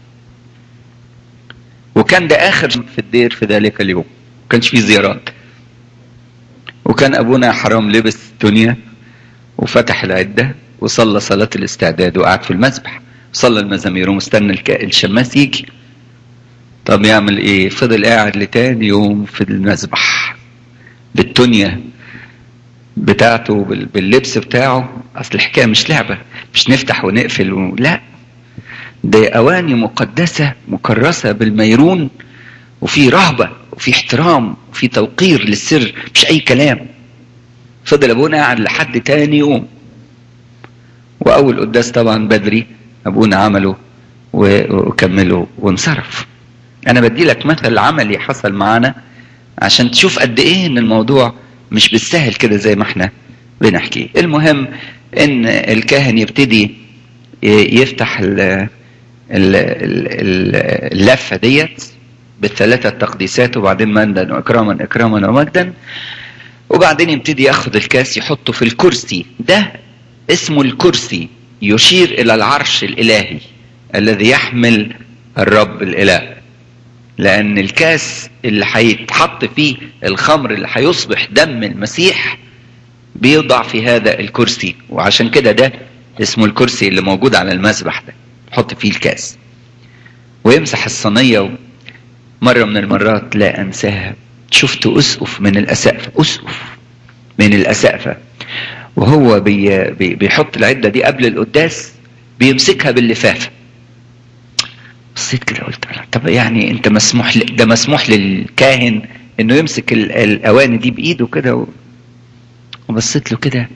وكان ده اخر في الدير في ذلك اليوم ما كانش فيه زيارات وكان ابونا حرام لبس دنيا وفتح العده وصلى صلاه الاستعداد وقعد في المسبح صلى المزامير ومستنى الشماس يجي طب يعمل ايه فضل قاعد لتاني يوم في المسبح بالتونيا بتاعته باللبس بتاعه اصل الحكايه مش لعبه مش نفتح ونقفل و... لا ده اواني مقدسه مكرسه بالميرون وفي رهبه وفي احترام وفي توقير للسر مش اي كلام فضل ابونا قاعد لحد تاني يوم واول قداس طبعا بدري ابونا عمله وكمله وانصرف انا بدي لك مثل عملي حصل معانا عشان تشوف قد ايه ان الموضوع مش بالسهل كده زي ما احنا بنحكي المهم ان الكاهن يبتدي يفتح اللفة ديت بالثلاثة تقديسات وبعدين مجدا وإكراما إكراما ومجدا وبعدين يبتدي ياخد الكاس يحطه في الكرسي ده اسمه الكرسي يشير إلى العرش الإلهي الذي يحمل الرب الإله لأن الكاس اللي هيتحط فيه الخمر اللي هيصبح دم المسيح بيوضع في هذا الكرسي وعشان كده ده اسمه الكرسي اللي موجود على المسبح ده يحط فيه الكاس ويمسح الصينية مرة من المرات لا أنساها شفت أسقف من الأسقف أسقف من الأسقفة وهو بي بي بيحط العدة دي قبل القداس بيمسكها باللفافة بصيت كده قلت طب يعني انت مسموح ل... ده مسموح للكاهن انه يمسك ال... الاواني دي بايده كده و... وبصيت له كده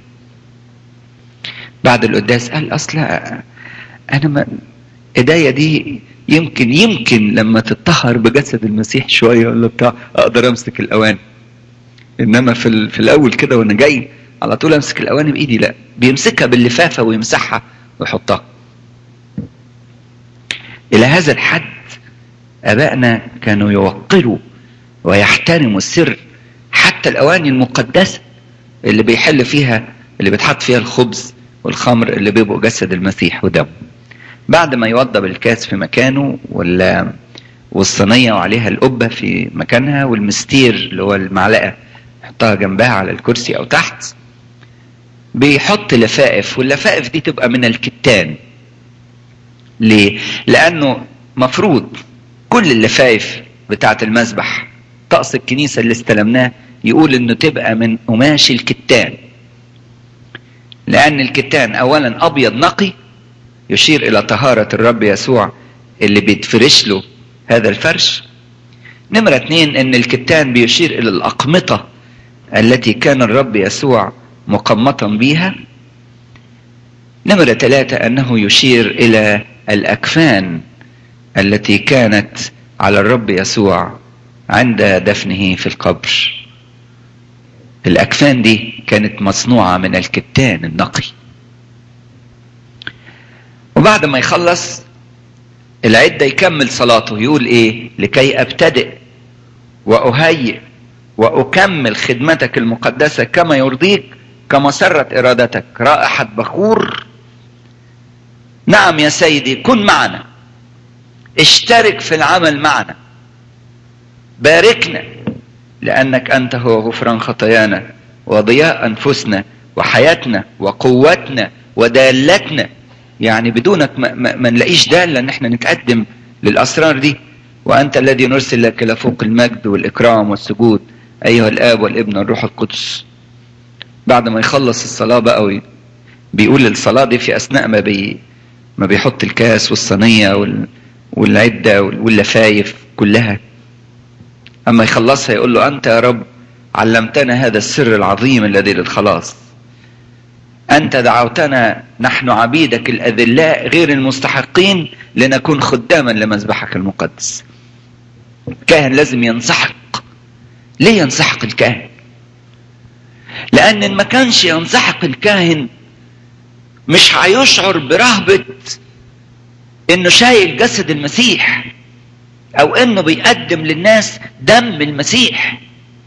بعد القداس قال اصل انا ما ايديا دي يمكن يمكن لما تتطهر بجسد المسيح شويه ولا بتاع اقدر امسك الاواني انما في ال... في الاول كده وانا جاي على طول امسك الاواني بايدي لا بيمسكها باللفافه ويمسحها ويحطها الى هذا الحد ابائنا كانوا يوقروا ويحترموا السر حتى الاواني المقدسه اللي بيحل فيها اللي بيتحط فيها الخبز والخمر اللي بيبقوا جسد المسيح ودمه بعد ما يوضب الكاس في مكانه ولا والصينية وعليها القبة في مكانها والمستير اللي هو المعلقة يحطها جنبها على الكرسي أو تحت بيحط لفائف واللفائف دي تبقى من الكتان ليه؟ لأنه مفروض كل اللفائف بتاعة المذبح طقس الكنيسة اللي استلمناه يقول انه تبقى من قماش الكتان لأن الكتان أولا أبيض نقي يشير إلى طهارة الرب يسوع اللي بيتفرش له هذا الفرش نمرة اتنين ان الكتان بيشير الى الاقمطة التي كان الرب يسوع مقمطا بها نمرة ثلاثة انه يشير الى الاكفان التي كانت على الرب يسوع عند دفنه في القبر الاكفان دي كانت مصنوعة من الكتان النقي وبعد ما يخلص العدة يكمل صلاته يقول ايه لكي ابتدئ واهيئ واكمل خدمتك المقدسة كما يرضيك كما سرت ارادتك رائحة بخور نعم يا سيدي كن معنا اشترك في العمل معنا باركنا لانك انت هو غفران خطايانا وضياء انفسنا وحياتنا وقوتنا ودالتنا يعني بدونك ما, ما, ما نلاقيش دالة ان احنا نتقدم للاسرار دي وانت الذي نرسل لك الى فوق المجد والاكرام والسجود ايها الاب والابن والروح القدس بعد ما يخلص الصلاة بقى بيقول الصلاة دي في اثناء ما بي ما بيحط الكاس والصينية وال والعدة واللفايف كلها اما يخلصها يقول له انت يا رب علمتنا هذا السر العظيم الذي للخلاص أنت دعوتنا نحن عبيدك الأذلاء غير المستحقين لنكون خداما لمذبحك المقدس الكاهن لازم ينسحق ليه ينسحق الكاهن لأن إن ما كانش ينسحق الكاهن مش هيشعر برهبة إنه شايل جسد المسيح أو إنه بيقدم للناس دم المسيح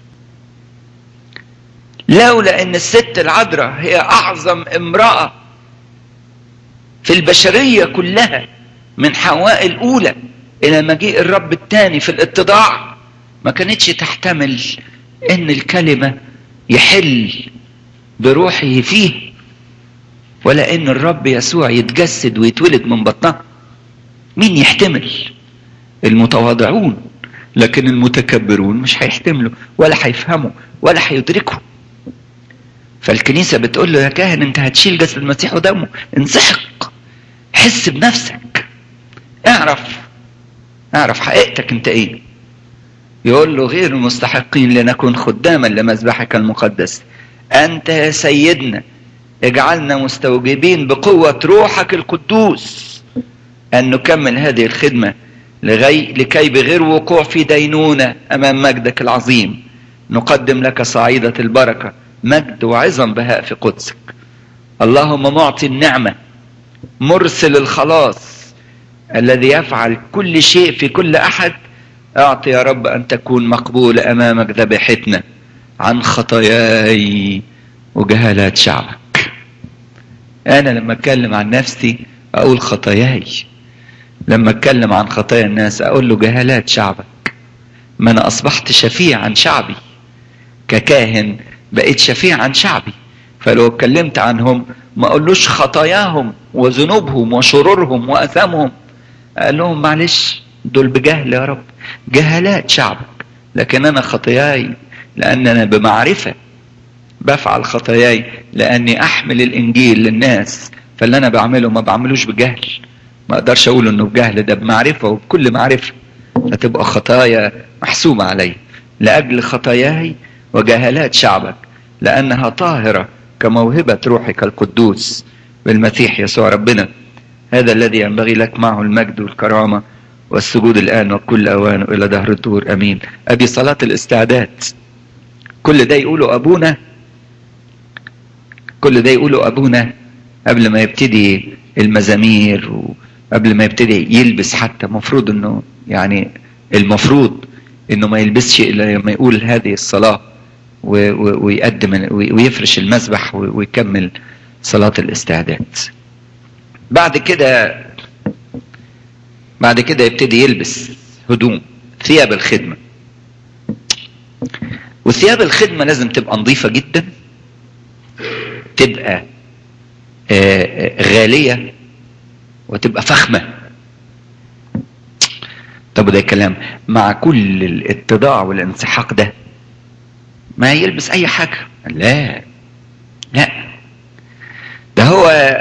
لولا ان الست العذراء هي اعظم امرأة في البشرية كلها من حواء الاولى الى مجيء الرب الثاني في الاتضاع ما كانتش تحتمل ان الكلمة يحل بروحه فيه ولا ان الرب يسوع يتجسد ويتولد من بطنها مين يحتمل المتواضعون لكن المتكبرون مش هيحتملوا ولا هيفهموا ولا هيدركوا فالكنيسة بتقول له يا كاهن انت هتشيل جسد المسيح ودمه انسحق حس بنفسك اعرف اعرف حقيقتك انت ايه يقول له غير مستحقين لنكون خداما لمذبحك المقدس انت يا سيدنا اجعلنا مستوجبين بقوة روحك القدوس ان نكمل هذه الخدمة لغي لكي بغير وقوع في دينونة امام مجدك العظيم نقدم لك صعيدة البركة مجد وعظم بهاء في قدسك اللهم معطي النعمة مرسل الخلاص الذي يفعل كل شيء في كل احد اعط يا رب ان تكون مقبول امامك ذبيحتنا عن خطاياي وجهالات شعبك انا لما اتكلم عن نفسي اقول خطاياي لما اتكلم عن خطايا الناس اقول له جهالات شعبك ما انا اصبحت شفيع عن شعبي ككاهن بقيت شفيع عن شعبي فلو اتكلمت عنهم ما اقولوش خطاياهم وذنوبهم وشرورهم واثامهم قال لهم معلش دول بجهل يا رب جهالات شعبك لكن انا خطاياي لان انا بمعرفه بفعل خطاياي لاني احمل الانجيل للناس فاللي انا بعمله ما بعملوش بجهل ما اقدرش اقول انه بجهل ده بمعرفه وبكل معرفه هتبقى خطايا محسوبه علي لاجل خطاياي وجهالات شعبك لانها طاهره كموهبه روحك القدوس بالمسيح يسوع ربنا هذا الذي ينبغي لك معه المجد والكرامه والسجود الان وكل اوان الى دهر الدور امين ابي صلاه الاستعداد كل ده يقوله ابونا كل ده يقوله ابونا قبل ما يبتدي المزامير وقبل ما يبتدي يلبس حتى المفروض انه يعني المفروض انه ما يلبسش الا لما يقول هذه الصلاه ويقدم ويفرش المذبح ويكمل صلاه الاستعداد بعد كده بعد كده يبتدي يلبس هدوم ثياب الخدمه وثياب الخدمه لازم تبقى نظيفه جدا تبقى غاليه وتبقى فخمه طب ده كلام مع كل الاتضاع والانسحاق ده ما يلبس اي حاجه لا لا ده هو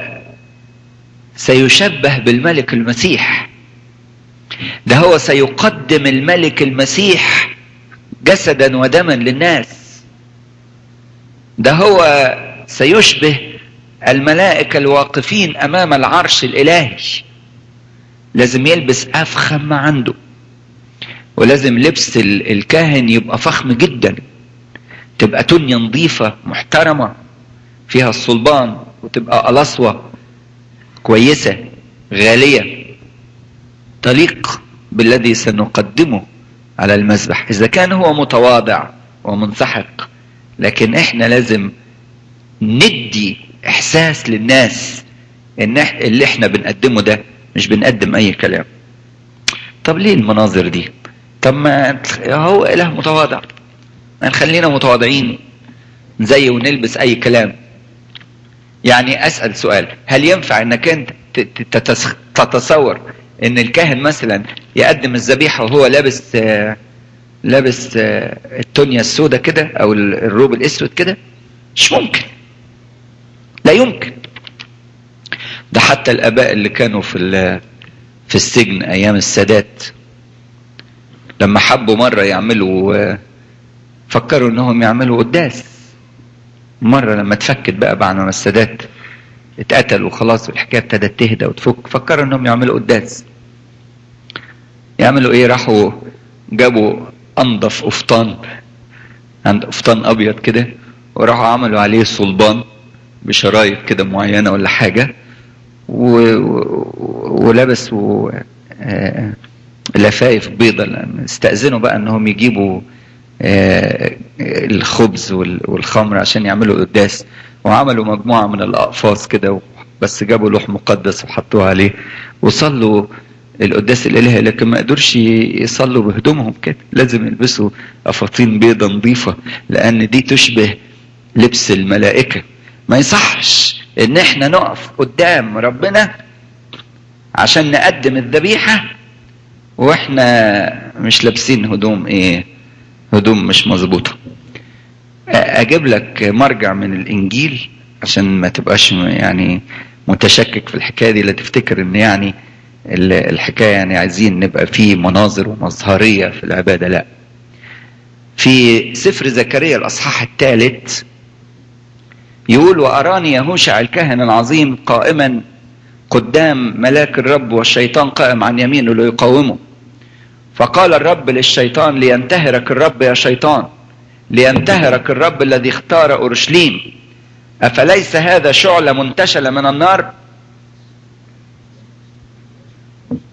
سيشبه بالملك المسيح ده هو سيقدم الملك المسيح جسدا ودما للناس ده هو سيشبه الملائكه الواقفين امام العرش الالهي لازم يلبس افخم ما عنده ولازم لبس الكاهن يبقى فخم جدا تبقى تنية نظيفة محترمة فيها الصلبان وتبقى قلصوة كويسة غالية تليق بالذي سنقدمه على المذبح إذا كان هو متواضع ومنسحق لكن إحنا لازم ندي إحساس للناس إن اللي إحنا بنقدمه ده مش بنقدم أي كلام طب ليه المناظر دي طب ما هو إله متواضع نخلينا متواضعين زي ونلبس اي كلام يعني اسال سؤال هل ينفع انك انت تتصور ان الكاهن مثلا يقدم الذبيحه وهو لابس آه لابس آه التونيا السوداء كده او الروب الاسود كده مش ممكن لا يمكن ده حتى الاباء اللي كانوا في في السجن ايام السادات لما حبوا مره يعملوا آه فكروا انهم يعملوا قداس مرة لما اتفكت بقى بعد ما السادات اتقتل وخلاص والحكاية ابتدت تهدى وتفك فكروا انهم يعملوا قداس يعملوا ايه راحوا جابوا انضف قفطان عند قفطان ابيض كده وراحوا عملوا عليه صلبان بشرايط كده معينة ولا حاجة و... ولبسوا لفايف بيضة لأن استأذنوا بقى انهم يجيبوا الخبز والخمر عشان يعملوا قداس وعملوا مجموعة من الأقفاص كده بس جابوا لوح مقدس وحطوه عليه وصلوا القداس الإلهي لكن ما قدرش يصلوا بهدومهم كده لازم يلبسوا أفاطين بيضة نظيفة لأن دي تشبه لبس الملائكة ما يصحش إن إحنا نقف قدام ربنا عشان نقدم الذبيحة وإحنا مش لابسين هدوم إيه هدوم مش مظبوطة اجيب لك مرجع من الانجيل عشان ما تبقاش يعني متشكك في الحكايه دي لا تفتكر ان يعني الحكايه يعني عايزين نبقى في مناظر ومظهريه في العباده لا في سفر زكريا الاصحاح الثالث يقول واراني يهوشع الكاهن العظيم قائما قدام ملاك الرب والشيطان قائم عن يمينه ليقاومه فقال الرب للشيطان لينتهرك الرب يا شيطان لينتهرك الرب الذي اختار اورشليم افليس هذا شعله منتشله من النار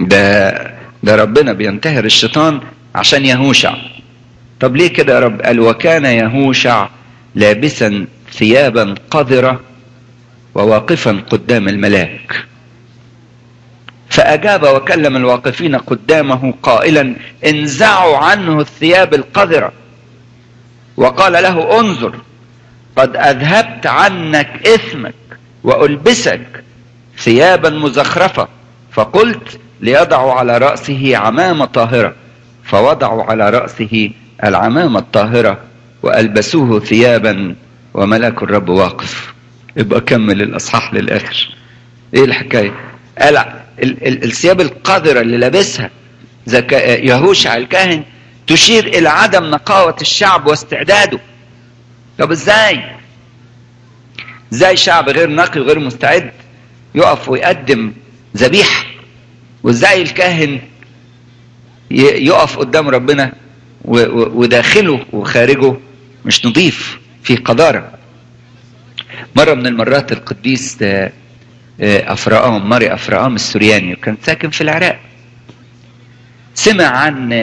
ده ده ربنا بينتهر الشيطان عشان يهوشع طب ليه كده يا رب قال وكان يهوشع لابسا ثيابا قذرة وواقفا قدام الملاك فأجاب وكلم الواقفين قدامه قائلا انزعوا عنه الثياب القذرة وقال له انظر قد أذهبت عنك إثمك وألبسك ثيابا مزخرفة فقلت ليضعوا على رأسه عمامة طاهرة فوضعوا على رأسه العمامة الطاهرة وألبسوه ثيابا وملاك الرب واقف يبقى كمل الأصحاح للآخر إيه الحكاية قال الثياب القذرة اللي لابسها يهوشع الكاهن تشير إلى عدم نقاوة الشعب واستعداده طب ازاي ازاي شعب غير نقي وغير مستعد يقف ويقدم ذبيحه وازاي الكاهن يقف قدام ربنا وداخله وخارجه مش نظيف في قذارة مرة من المرات القديس أفرام ماري أفرام السورياني وكان ساكن في العراق سمع عن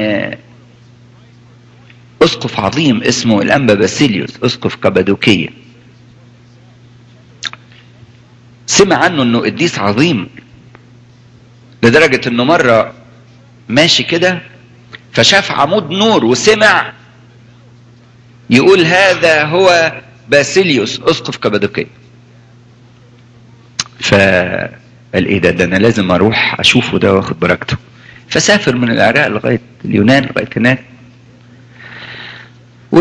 أسقف عظيم اسمه الأنبا باسيليوس أسقف كابادوكية سمع عنه انه قديس عظيم لدرجة انه مرة ماشي كده فشاف عمود نور وسمع يقول هذا هو باسيليوس اسقف كابادوكية فقال ايه ده ده انا لازم اروح اشوفه ده واخد بركته فسافر من العراق لغاية اليونان لغاية هناك و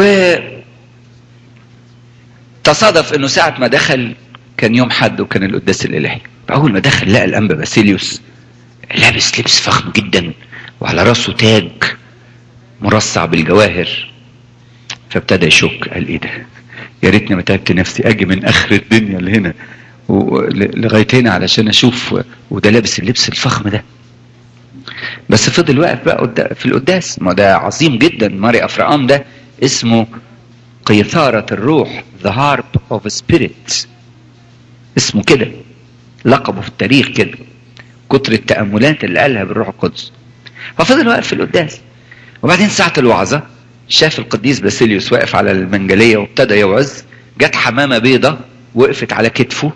تصادف انه ساعة ما دخل كان يوم حد وكان القداس الالهي فاول ما دخل لقى الانبا باسيليوس لابس لبس فخم جدا وعلى راسه تاج مرصع بالجواهر فابتدى يشك قال ايه ده يا ريتني ما تعبت نفسي اجي من اخر الدنيا لهنا لغايه هنا علشان اشوف وده لابس اللبس الفخم ده بس فضل واقف بقى في القداس ما ده عظيم جدا ماري افرام ده اسمه قيثارة الروح the harp of spirit اسمه كده لقبه في التاريخ كده كتر التأملات اللي قالها بالروح القدس ففضل واقف في القداس وبعدين ساعة الوعظة شاف القديس باسيليوس واقف على المنجلية وابتدى يوعظ جت حمامة بيضة وقفت على كتفه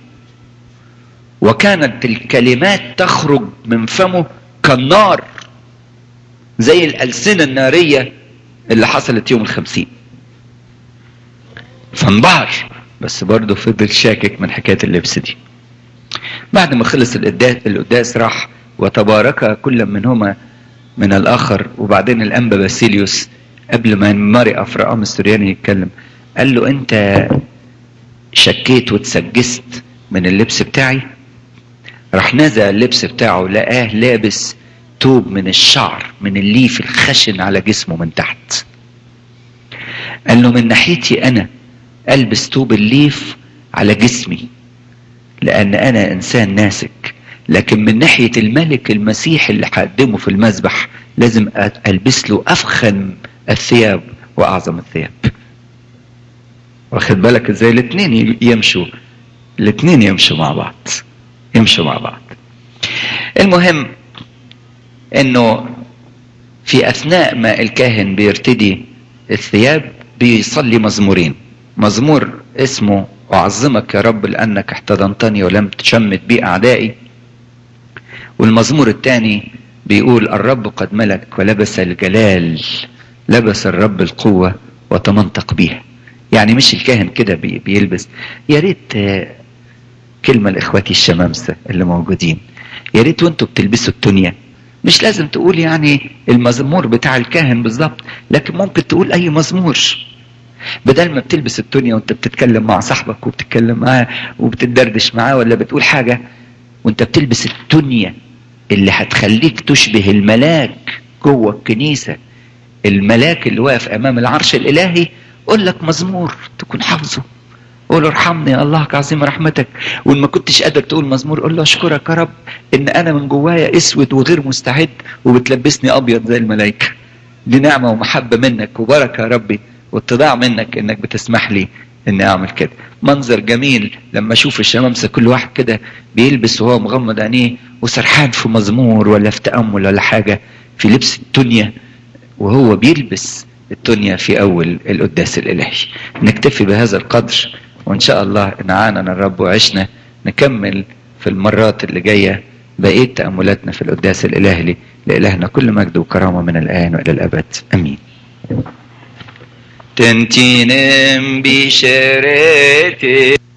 وكانت الكلمات تخرج من فمه كالنار زي الألسنة النارية اللي حصلت يوم الخمسين فانبهر بس برضه فضل شاكك من حكاية اللبس دي بعد ما خلص القداس القداس راح وتبارك كل منهما من الآخر وبعدين الأنبا باسيليوس قبل ما ماري أفرام السورياني يتكلم قال له أنت شكيت وتسجست من اللبس بتاعي راح نزع اللبس بتاعه لقاه لابس توب من الشعر من الليف الخشن على جسمه من تحت قال له من ناحيتي أنا ألبس توب الليف على جسمي لأن أنا إنسان ناسك لكن من ناحية الملك المسيح اللي هقدمه في المذبح لازم ألبس له أفخم الثياب وأعظم الثياب واخد بالك ازاي الاثنين يمشوا الاثنين يمشوا مع بعض يمشوا مع بعض المهم انه في اثناء ما الكاهن بيرتدي الثياب بيصلي مزمورين مزمور اسمه أعظمك يا رب لأنك احتضنتني ولم تشمت بي أعدائي والمزمور الثاني بيقول الرب قد ملك ولبس الجلال لبس الرب القوة وتمنطق بيها يعني مش الكاهن كده بيلبس يا ريت كلمة لإخواتي الشمامسة اللي موجودين يا ريت وانتوا بتلبسوا التونية مش لازم تقول يعني المزمور بتاع الكاهن بالظبط لكن ممكن تقول أي مزمور بدل ما بتلبس التونيا وانت بتتكلم مع صاحبك وبتتكلم معاه وبتدردش معاه ولا بتقول حاجة وانت بتلبس التونيا اللي هتخليك تشبه الملاك جوه الكنيسة الملاك اللي واقف امام العرش الالهي قول لك مزمور تكون حافظه قول ارحمني يا الله كعظيم رحمتك وان ما كنتش قادر تقول مزمور قول له اشكرك يا رب ان انا من جوايا اسود وغير مستعد وبتلبسني ابيض زي الملائكه دي نعمه ومحبه منك وبركه يا ربي واتضاع منك انك بتسمح لي اني اعمل كده منظر جميل لما اشوف الشمامسه كل واحد كده بيلبس وهو مغمض عينيه وسرحان في مزمور ولا في تامل ولا حاجه في لبس الدنيا وهو بيلبس الدنيا في اول القداس الالهي نكتفي بهذا القدر وان شاء الله ان عاننا الرب وعشنا نكمل في المرات اللي جايه بقيه تاملاتنا في القداس الالهي لالهنا كل مجد وكرامه من الان والى الابد امين تنتينم بشريتي